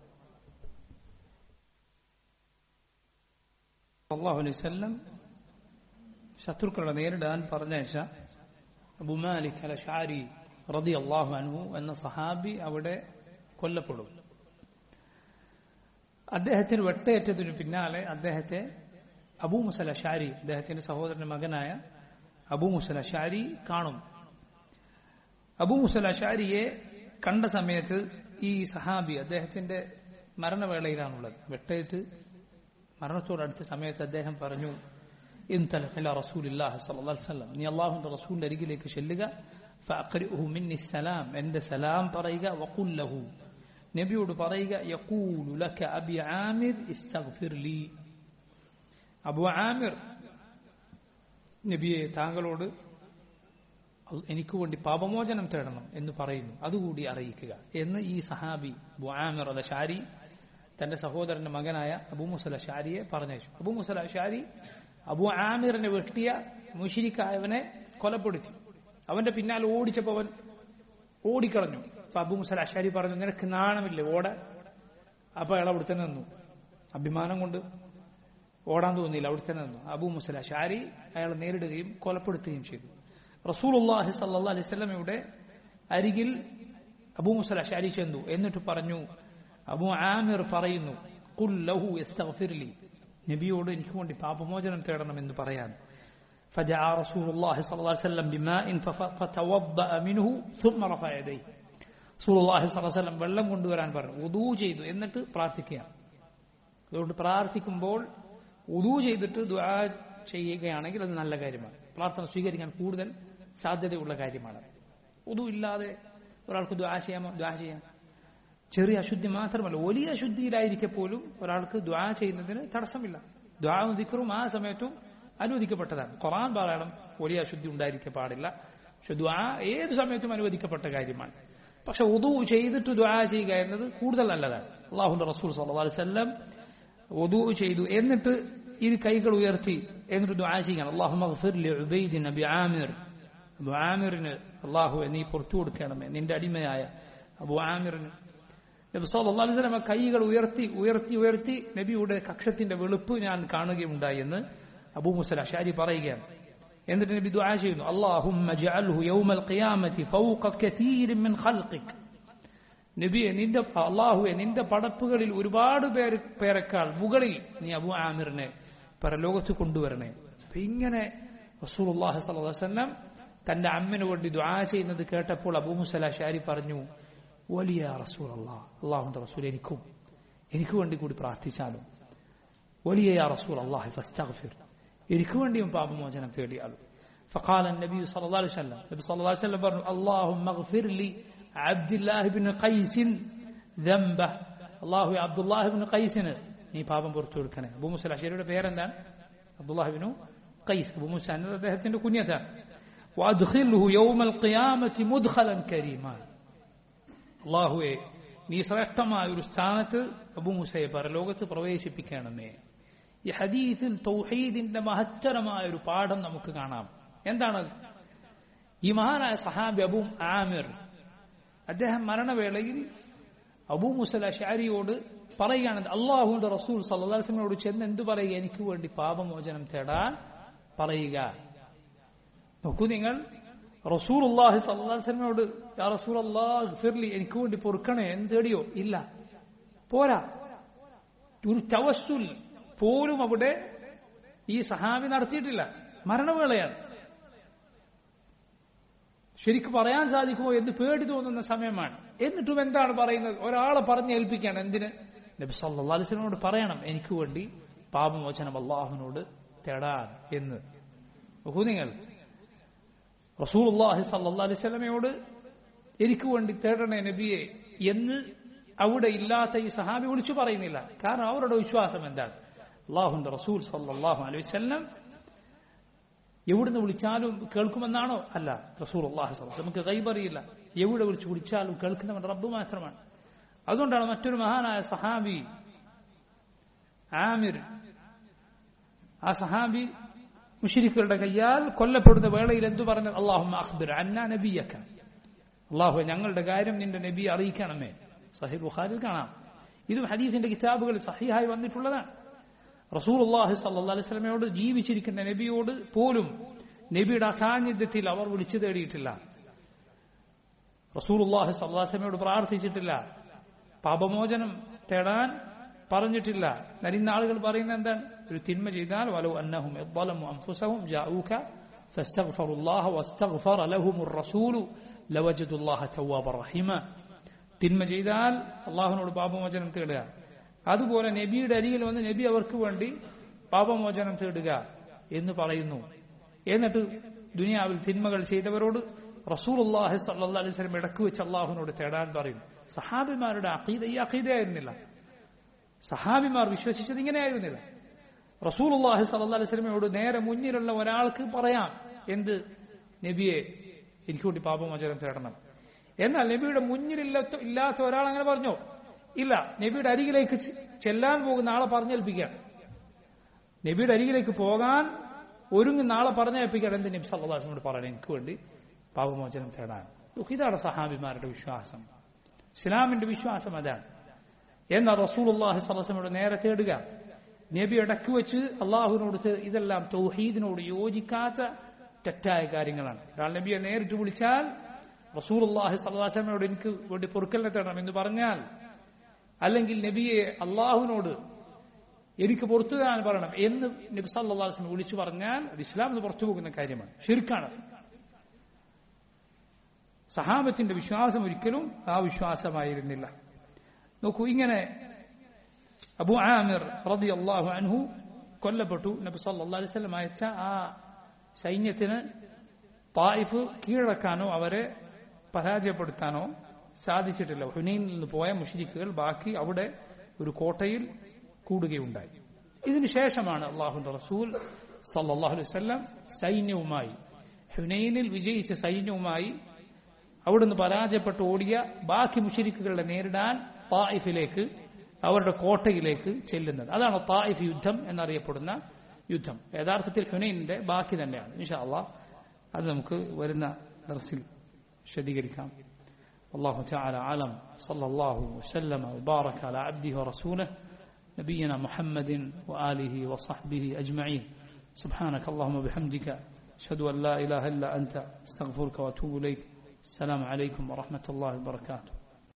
അള്ളാഹു അലൈഹി വസല്ലം ശത്രുക്കളെ നേരിടാൻ പറഞ്ഞയച്ച അബുമാലിക് അല ഷാരി റതി അള്ളാഹു അൻഹു എന്ന സഹാബി അവിടെ കൊല്ലപ്പെടും അദ്ദേഹത്തിന് വെട്ടേറ്റതിനു പിന്നാലെ അദ്ദേഹത്തെ അബൂ മുസല ഷാരി അദ്ദേഹത്തിന്റെ സഹോദരന്റെ മകനായ അബൂ മുസല ഷാരി കാണും അബൂ മുസല ഷാരിയെ കണ്ട സമയത്ത് ഈ സഹാബി അദ്ദേഹത്തിന്റെ മരണവേളയിലാണുള്ളത് വെട്ടേറ്റ് മരണത്തോടടുത്ത സമയത്ത് അദ്ദേഹം പറഞ്ഞു ഇൻതലഖില റസൂലില്ലാഹി സ്വല്ലല്ലാഹു അലൈഹി വസല്ലം നീ അല്ലാഹുവിന്റെ റസൂലിന്റെ അരികിലേക്ക് ചെല്ലുക ഫഅഖ്രിഉഹു മിന്നി സലാം എന്റെ സലാം പറയുക വഖുൽ ലഹു നബിയോട് പറയുക യഖൂലു ലക അബി ആമിർ ഇസ്തഗ്ഫിർ ലി അബു ആമിർ നബിയെ താങ്കളോട് എനിക്ക് വേണ്ടി പാപമോചനം തേടണം എന്ന് പറയുന്നു അതുകൂടി അറിയിക്കുക എന്ന് ഈ സഹാബി അബു ആമിർ അല്ല ഷാരി തന്റെ സഹോദരന്റെ മകനായ അബു മുസല ഷാരിയെ പറഞ്ഞയച്ചു അബു മുസല ഷാരി അബു ആമിറിനെ വെട്ടിയ മുഷിരിക്കായവനെ കൊലപ്പെടുത്തി അവന്റെ പിന്നാലെ ഓടിച്ചപ്പോൾ അവൻ ഓടിക്കളഞ്ഞു അപ്പൊ അബു മുസല ഷാരി പറഞ്ഞു നിനക്ക് നാണമില്ലേ ഓട അപ്പൊ അയാൾ അവിടെ തന്നെ നിന്നു അഭിമാനം കൊണ്ട് ഓടാൻ തോന്നിയില്ല അവിടെ തന്നെ നിന്നു അബു മുസല ഷാരി അയാൾ നേരിടുകയും കൊലപ്പെടുത്തുകയും ചെയ്തു റസൂലുള്ളാഹി സല്ലല്ലാഹു അലൈഹി വസല്ലമയുടെ അരികിൽ അബൂ മുസല ഷാരി ചെന്നു എന്നിട്ട് പറഞ്ഞു അബു ആമിർ പറയുന്നു ഖുൽ ലഹു യസ്തഗ്ഫിർ ലി നബിയോട് എനിക്ക് വേണ്ടി പാപമോചനം തേടണമെന്ന് പറയാൻ فجاء رسول الله صلى الله عليه وسلم بماء فتوضأ منه ثم رفع يديه رسول الله صلى الله عليه وسلم വെള്ളം കൊണ്ടുവരാൻ പറഞ്ഞു ഉദൂ ചെയ്തു എന്നിട്ട് പ്രാർത്ഥിക്കുക അതുകൊണ്ട് പ്രാർത്ഥിക്കുമ്പോൾ ഉദൂ ചെയ്തിട്ട് ദുആ ചെയ്യുകയാണെങ്കിൽ അത് നല്ല കാര്യമാണ് പ്രാർത്ഥന സ്വീകരിക്കാൻ കൂടുതൽ സാധ്യതയുള്ള കാര്യമാണ് ഉദു ഇല്ലാതെ ഒരാൾക്ക് ദ്വാ ചെയ്യാമോ ദ്വാ ചെയ്യാം ചെറിയ അശുദ്ധി മാത്രമല്ല വലിയ അശുദ്ധിയിലായിരിക്കെ പോലും ഒരാൾക്ക് ദ്വാ ചെയ്യുന്നതിന് തടസ്സമില്ല ദ്വാവും ദിക്കറും ആ സമയത്തും അനുവദിക്കപ്പെട്ടതാണ് ഖുറാൻ പാരായണം വലിയ അശുദ്ധി ഉണ്ടായിരിക്കാൻ പാടില്ല പക്ഷെ ദ്വാ ഏത് സമയത്തും അനുവദിക്കപ്പെട്ട കാര്യമാണ് പക്ഷെ ഉദു ചെയ്തിട്ട് ദ്വാ ചെയ്യുക എന്നത് കൂടുതൽ നല്ലതാണ് അള്ളാഹുന്റെ റസൂൽ സല്ലല്ലാഹു അലൈഹി വസല്ലം ഉദു ചെയ്തു എന്നിട്ട് ഇരു കൈകൾ ഉയർത്തി എന്നിട്ട് ദ്വാ ചെയ്യണം അള്ളാഹു മഗ്ഫിർ ലി ഉബൈദിൻ അബി ആമിർ അബു ആമിറിന് അള്ളാഹു നീ പുറത്തു കൊടുക്കണമേ നിന്റെ അടിമയായ അബു ആമിറിന് നബി സല്ലല്ലാഹു അലൈഹി വസല്ലം കൈകൾ ഉയർത്തി ഉയർത്തി ഉയർത്തി നബിയുടെ കക്ഷത്തിന്റെ വെളുപ്പ് ഞാൻ കാണുകയുണ്ടായി എന്ന് അബൂ മുസല ഷാരി പറയുകയാണ് എന്നിട്ട് നബി ദുആ ചെയ്യുന്നു അല്ലാഹുമ്മ ജഅൽഹു യൗമൽ ഖിയാമത്തി ഫൗഖ കസീരിൻ മിൻ ഖൽഖിക് നബിയെ നിന്റെ അള്ളാഹുവെ നിന്റെ പടപ്പുകളിൽ ഒരുപാട് പേര് പേരെക്കാൾ മുകളിൽ നീ അബു ആമിറിനെ പരലോകത്ത് കൊണ്ടുവരണേ അപ്പൊ ഇങ്ങനെ റസൂലുള്ളാഹി സ്വല്ലല്ലാഹു അലൈഹി വസല്ലം തന്റെ അമ്മന് വേണ്ടി ദുആ ചെയ്യുന്നത് കേട്ടപ്പോൾ അബൂ മുസല ഷാരി പറഞ്ഞു വലിയ റസൂൽ അള്ളാഹ് അള്ളാഹുന്റെ റസൂൽ എനിക്കും എനിക്ക് വേണ്ടി കൂടി പ്രാർത്ഥിച്ചാലും വലിയ യാ റസൂൽ അള്ളാഹി ഫസ്തഗ്ഫിർ എനിക്ക് വേണ്ടിയും പാപമോചനം തേടിയാലും فقال النبي صلى الله عليه وسلم النبي صلى الله عليه وسلم പറഞ്ഞു اللهم اغفر لي عبد الله بن قيس ذنبه അള്ളാഹു അബ്ദുല്ലാഹി ബിൻ ഖൈസിന് നീ പാപം പുറത്തു കൊടുക്കണേ അബൂ മുസ അഷരിയുടെ പേരെന്താണ് അബ്ദുല്ലാഹി ബിനു ഖൈസ് അബൂ മുസ എന്നത് അദ്ദേഹത്തിന്റെ കുഞ്ഞത്താണ് وادخله يوم القيامة مدخلا كريما അള്ളാഹുവെ നീ ശ്രേഷ്ഠമായ ഒരു സ്ഥാനത്ത് അബു മുസയെ പരലോകത്ത് പ്രവേശിപ്പിക്കണമേ ഈ ഹദീസിൽ തൗഹീദിന്റെ മഹത്തരമായ ഒരു പാഠം നമുക്ക് കാണാം എന്താണ് ഈ മഹാനായ സഹാബി അബു ആമിർ അദ്ദേഹം മരണവേളയിൽ അബൂ മുസല ഷാരിയോട് പറയുകയാണ് അള്ളാഹുവിന്റെ റസൂൽ സല്ലാസ്ലമിനോട് ചെന്ന് എന്തു പറയുക എനിക്ക് വേണ്ടി പാപമോചനം തേടാൻ പറയുക നോക്കൂ നിങ്ങൾ റസൂൽ അള്ളാഹി സല്ലാസ്ലമിനോട് റസൂൽ അള്ളാഹ് ഫിർലി എനിക്ക് വേണ്ടി പൊറുക്കണേ എന്ന് തേടിയോ ഇല്ല പോരാ ഒരു തവസ്സുൽ പോലും അവിടെ ഈ സഹാബി നടത്തിയിട്ടില്ല മരണവേളയാണ് ശരിക്കും പറയാൻ സാധിക്കുമോ എന്ന് പേടി തോന്നുന്ന സമയമാണ് എന്നിട്ടും എന്താണ് പറയുന്നത് ഒരാളെ പറഞ്ഞ് ഏൽപ്പിക്കുകയാണ് എന്തിന് നബി സല്ലാ അലിസ്ലമിനോട് പറയണം എനിക്ക് വേണ്ടി പാപമോചനം അള്ളാഹുവിനോട് തേടാൻ എന്ന് നോക്കൂ നിങ്ങൾ റസൂൽ അള്ളാഹി സല്ലാ അലിസ്ലമയോട് എനിക്ക് വേണ്ടി തേടണേ നബിയെ എന്ന് അവിടെ ഇല്ലാത്ത ഈ സഹാബി വിളിച്ചു പറയുന്നില്ല കാരണം അവരുടെ വിശ്വാസം എന്താണ് അള്ളാഹുന്റെ റസൂൽ സല്ലാഹു അലൈഹി വല്ലം എവിടുന്ന് വിളിച്ചാലും കേൾക്കുമെന്നാണോ അല്ല റസൂൽ അള്ളാഹു സ്വലം നമുക്ക് കൈപറിയില്ല എവിടെ വിളിച്ച് വിളിച്ചാലും കേൾക്കുന്നവൻ റബ്ബ് മാത്രമാണ് അതുകൊണ്ടാണ് മറ്റൊരു മഹാനായ സഹാബി ആമിർ ആ സഹാബി മുഷിരിക്കുകളുടെ കയ്യാൽ കൊല്ലപ്പെടുന്ന വേളയിൽ എന്തു പറഞ്ഞത് അള്ളാഹു അഖ്ബിർ അന്ന നബിയക്ക അള്ളാഹു ഞങ്ങളുടെ കാര്യം നിന്റെ നബി അറിയിക്കണമേ സഹീൽ ബുഖാരിൽ കാണാം ഇതും ഹദീസിന്റെ കിതാബുകളിൽ സഹിഹായി വന്നിട്ടുള്ളതാണ് റസൂൽ അള്ളാഹു സല്ലാ അലൈസ്ലമയോട് ജീവിച്ചിരിക്കുന്ന നബിയോട് പോലും നബിയുടെ അസാന്നിധ്യത്തിൽ അവർ വിളിച്ചു തേടിയിട്ടില്ല റസൂൽ അള്ളാഹു സല്ലാസ്ലമയോട് പ്രാർത്ഥിച്ചിട്ടില്ല പാപമോചനം തേടാൻ പറഞ്ഞിട്ടില്ല നരിന്ന ആളുകൾ പറയുന്ന എന്താണ് ഒരു തിന്മ ചെയ്താൽ വലു അന്നഹും അൻഫുസഹും ജാഊക فاستغفروا الله واستغفر لهم الرسول لوجدوا الله توابا رحيما തിന്മ ചെയ്താൽ അള്ളാഹുവിനോട് പാപമോചനം തേടുക അതുപോലെ നബിയുടെ അരികിൽ വന്ന് നബി അവർക്ക് വേണ്ടി പാപമോചനം തേടുക എന്ന് പറയുന്നു എന്നിട്ട് ദുനിയാവിൽ തിന്മകൾ ചെയ്തവരോട് റസൂൽ അള്ളാഹി സല്ലാ അലൈഹി സ്വലം ഇടക്ക് വെച്ച് അള്ളാഹുവിനോട് തേടാൻ പറയും സഹാബിമാരുടെ അഖീദ ഈ അഖീദയായിരുന്നില്ല സഹാബിമാർ വിശ്വസിച്ചത് ഇങ്ങനെയായിരുന്നില്ല റസൂൽ അള്ളാഹി സല്ലാ അലൈഹി സ്വലമയോട് നേരെ മുന്നിലുള്ള ഒരാൾക്ക് പറയാം എന്ത് നബിയെ എനിക്ക് വേണ്ടി പാപമോചനം തേടണം എന്നാൽ നബിയുടെ മുന്നിലില്ലാത്ത ഇല്ലാത്ത ഒരാൾ അങ്ങനെ പറഞ്ഞോ ഇല്ല നബിയുടെ അരികിലേക്ക് ചെല്ലാൻ പോകുന്ന ആളെ പറഞ്ഞേൽപ്പിക്കുകയാണ് നബിയുടെ അരികിലേക്ക് പോകാൻ ഒരുങ്ങുന്ന ആളെ പറഞ്ഞേൽപ്പിക്കുകയാണ് എന്ത് നബി സല്ലാസിനോട് പറയണം എനിക്ക് വേണ്ടി പാപമോചനം തേടാൻ ഇതാണ് സഹാബിമാരുടെ വിശ്വാസം ഇസ്ലാമിന്റെ വിശ്വാസം അതാണ് എന്നാൽ റസൂൽ അള്ളാഹി സ്വലമോട് നേരെ തേടുക നബി ഇടക്ക് വെച്ച് അള്ളാഹുവിനോട് ഇതെല്ലാം തൗഹീദിനോട് യോജിക്കാത്ത തെറ്റായ കാര്യങ്ങളാണ് ഒരാൾ നബിയെ നേരിട്ട് വിളിച്ചാൽ റസൂൽ അള്ളാഹി സല്ലാസ്ലമയോട് എനിക്ക് വേണ്ടി പൊറുക്കലിനെ തേടണം എന്ന് പറഞ്ഞാൽ അല്ലെങ്കിൽ നബിയെ അള്ളാഹുവിനോട് എനിക്ക് പുറത്തു തരാൻ പറയണം എന്ന് നബി സല്ലാസ്ലം വിളിച്ചു പറഞ്ഞാൽ അത് ഇസ്ലാം എന്ന് പുറത്തു പോകുന്ന കാര്യമാണ് ഷിർക്കാണ് സഹാബത്തിന്റെ വിശ്വാസം ഒരിക്കലും ആ വിശ്വാസമായിരുന്നില്ല നോക്കൂ ഇങ്ങനെ അബു ആമിർ റതി അള്ളാഹു അൻഹു കൊല്ലപ്പെട്ടു നബി സല്ലാ അലൈഹി സ്വലം അയച്ച ആ സൈന്യത്തിന് തായിഫ് കീഴടക്കാനോ അവരെ പരാജയപ്പെടുത്താനോ സാധിച്ചിട്ടില്ല ഹുനൈനിൽ നിന്ന് പോയ മുഷരിക്കുകൾ ബാക്കി അവിടെ ഒരു കോട്ടയിൽ കൂടുകയുണ്ടായി ഇതിനു ശേഷമാണ് അള്ളാഹുന്റെ റസൂൽ സല്ലാഹു അലൈഹി വല്ലം സൈന്യവുമായി ഹുനൈനിൽ വിജയിച്ച സൈന്യവുമായി അവിടുന്ന് പരാജയപ്പെട്ട് ഓടിയ ബാക്കി മുഷരിക്കുകളെ നേരിടാൻ തായിഫിലേക്ക് അവരുടെ കോട്ടയിലേക്ക് ചെല്ലുന്നത് അതാണ് തായിഫ് യുദ്ധം എന്നറിയപ്പെടുന്ന യുദ്ധം യഥാർത്ഥത്തിൽ ഹുനൈനിന്റെ ബാക്കി തന്നെയാണ് ഇൻഷാ അള്ളാഹ് അത് നമുക്ക് വരുന്ന ദർസിൽ വിശദീകരിക്കാം والله تعالى أعلم صلى الله وسلم وبارك على عبده ورسوله نبينا محمد وآله وصحبه أجمعين سبحانك اللهم وبحمدك أشهد أن لا إله إلا أنت استغفرك وأتوب إليك السلام عليكم ورحمة الله وبركاته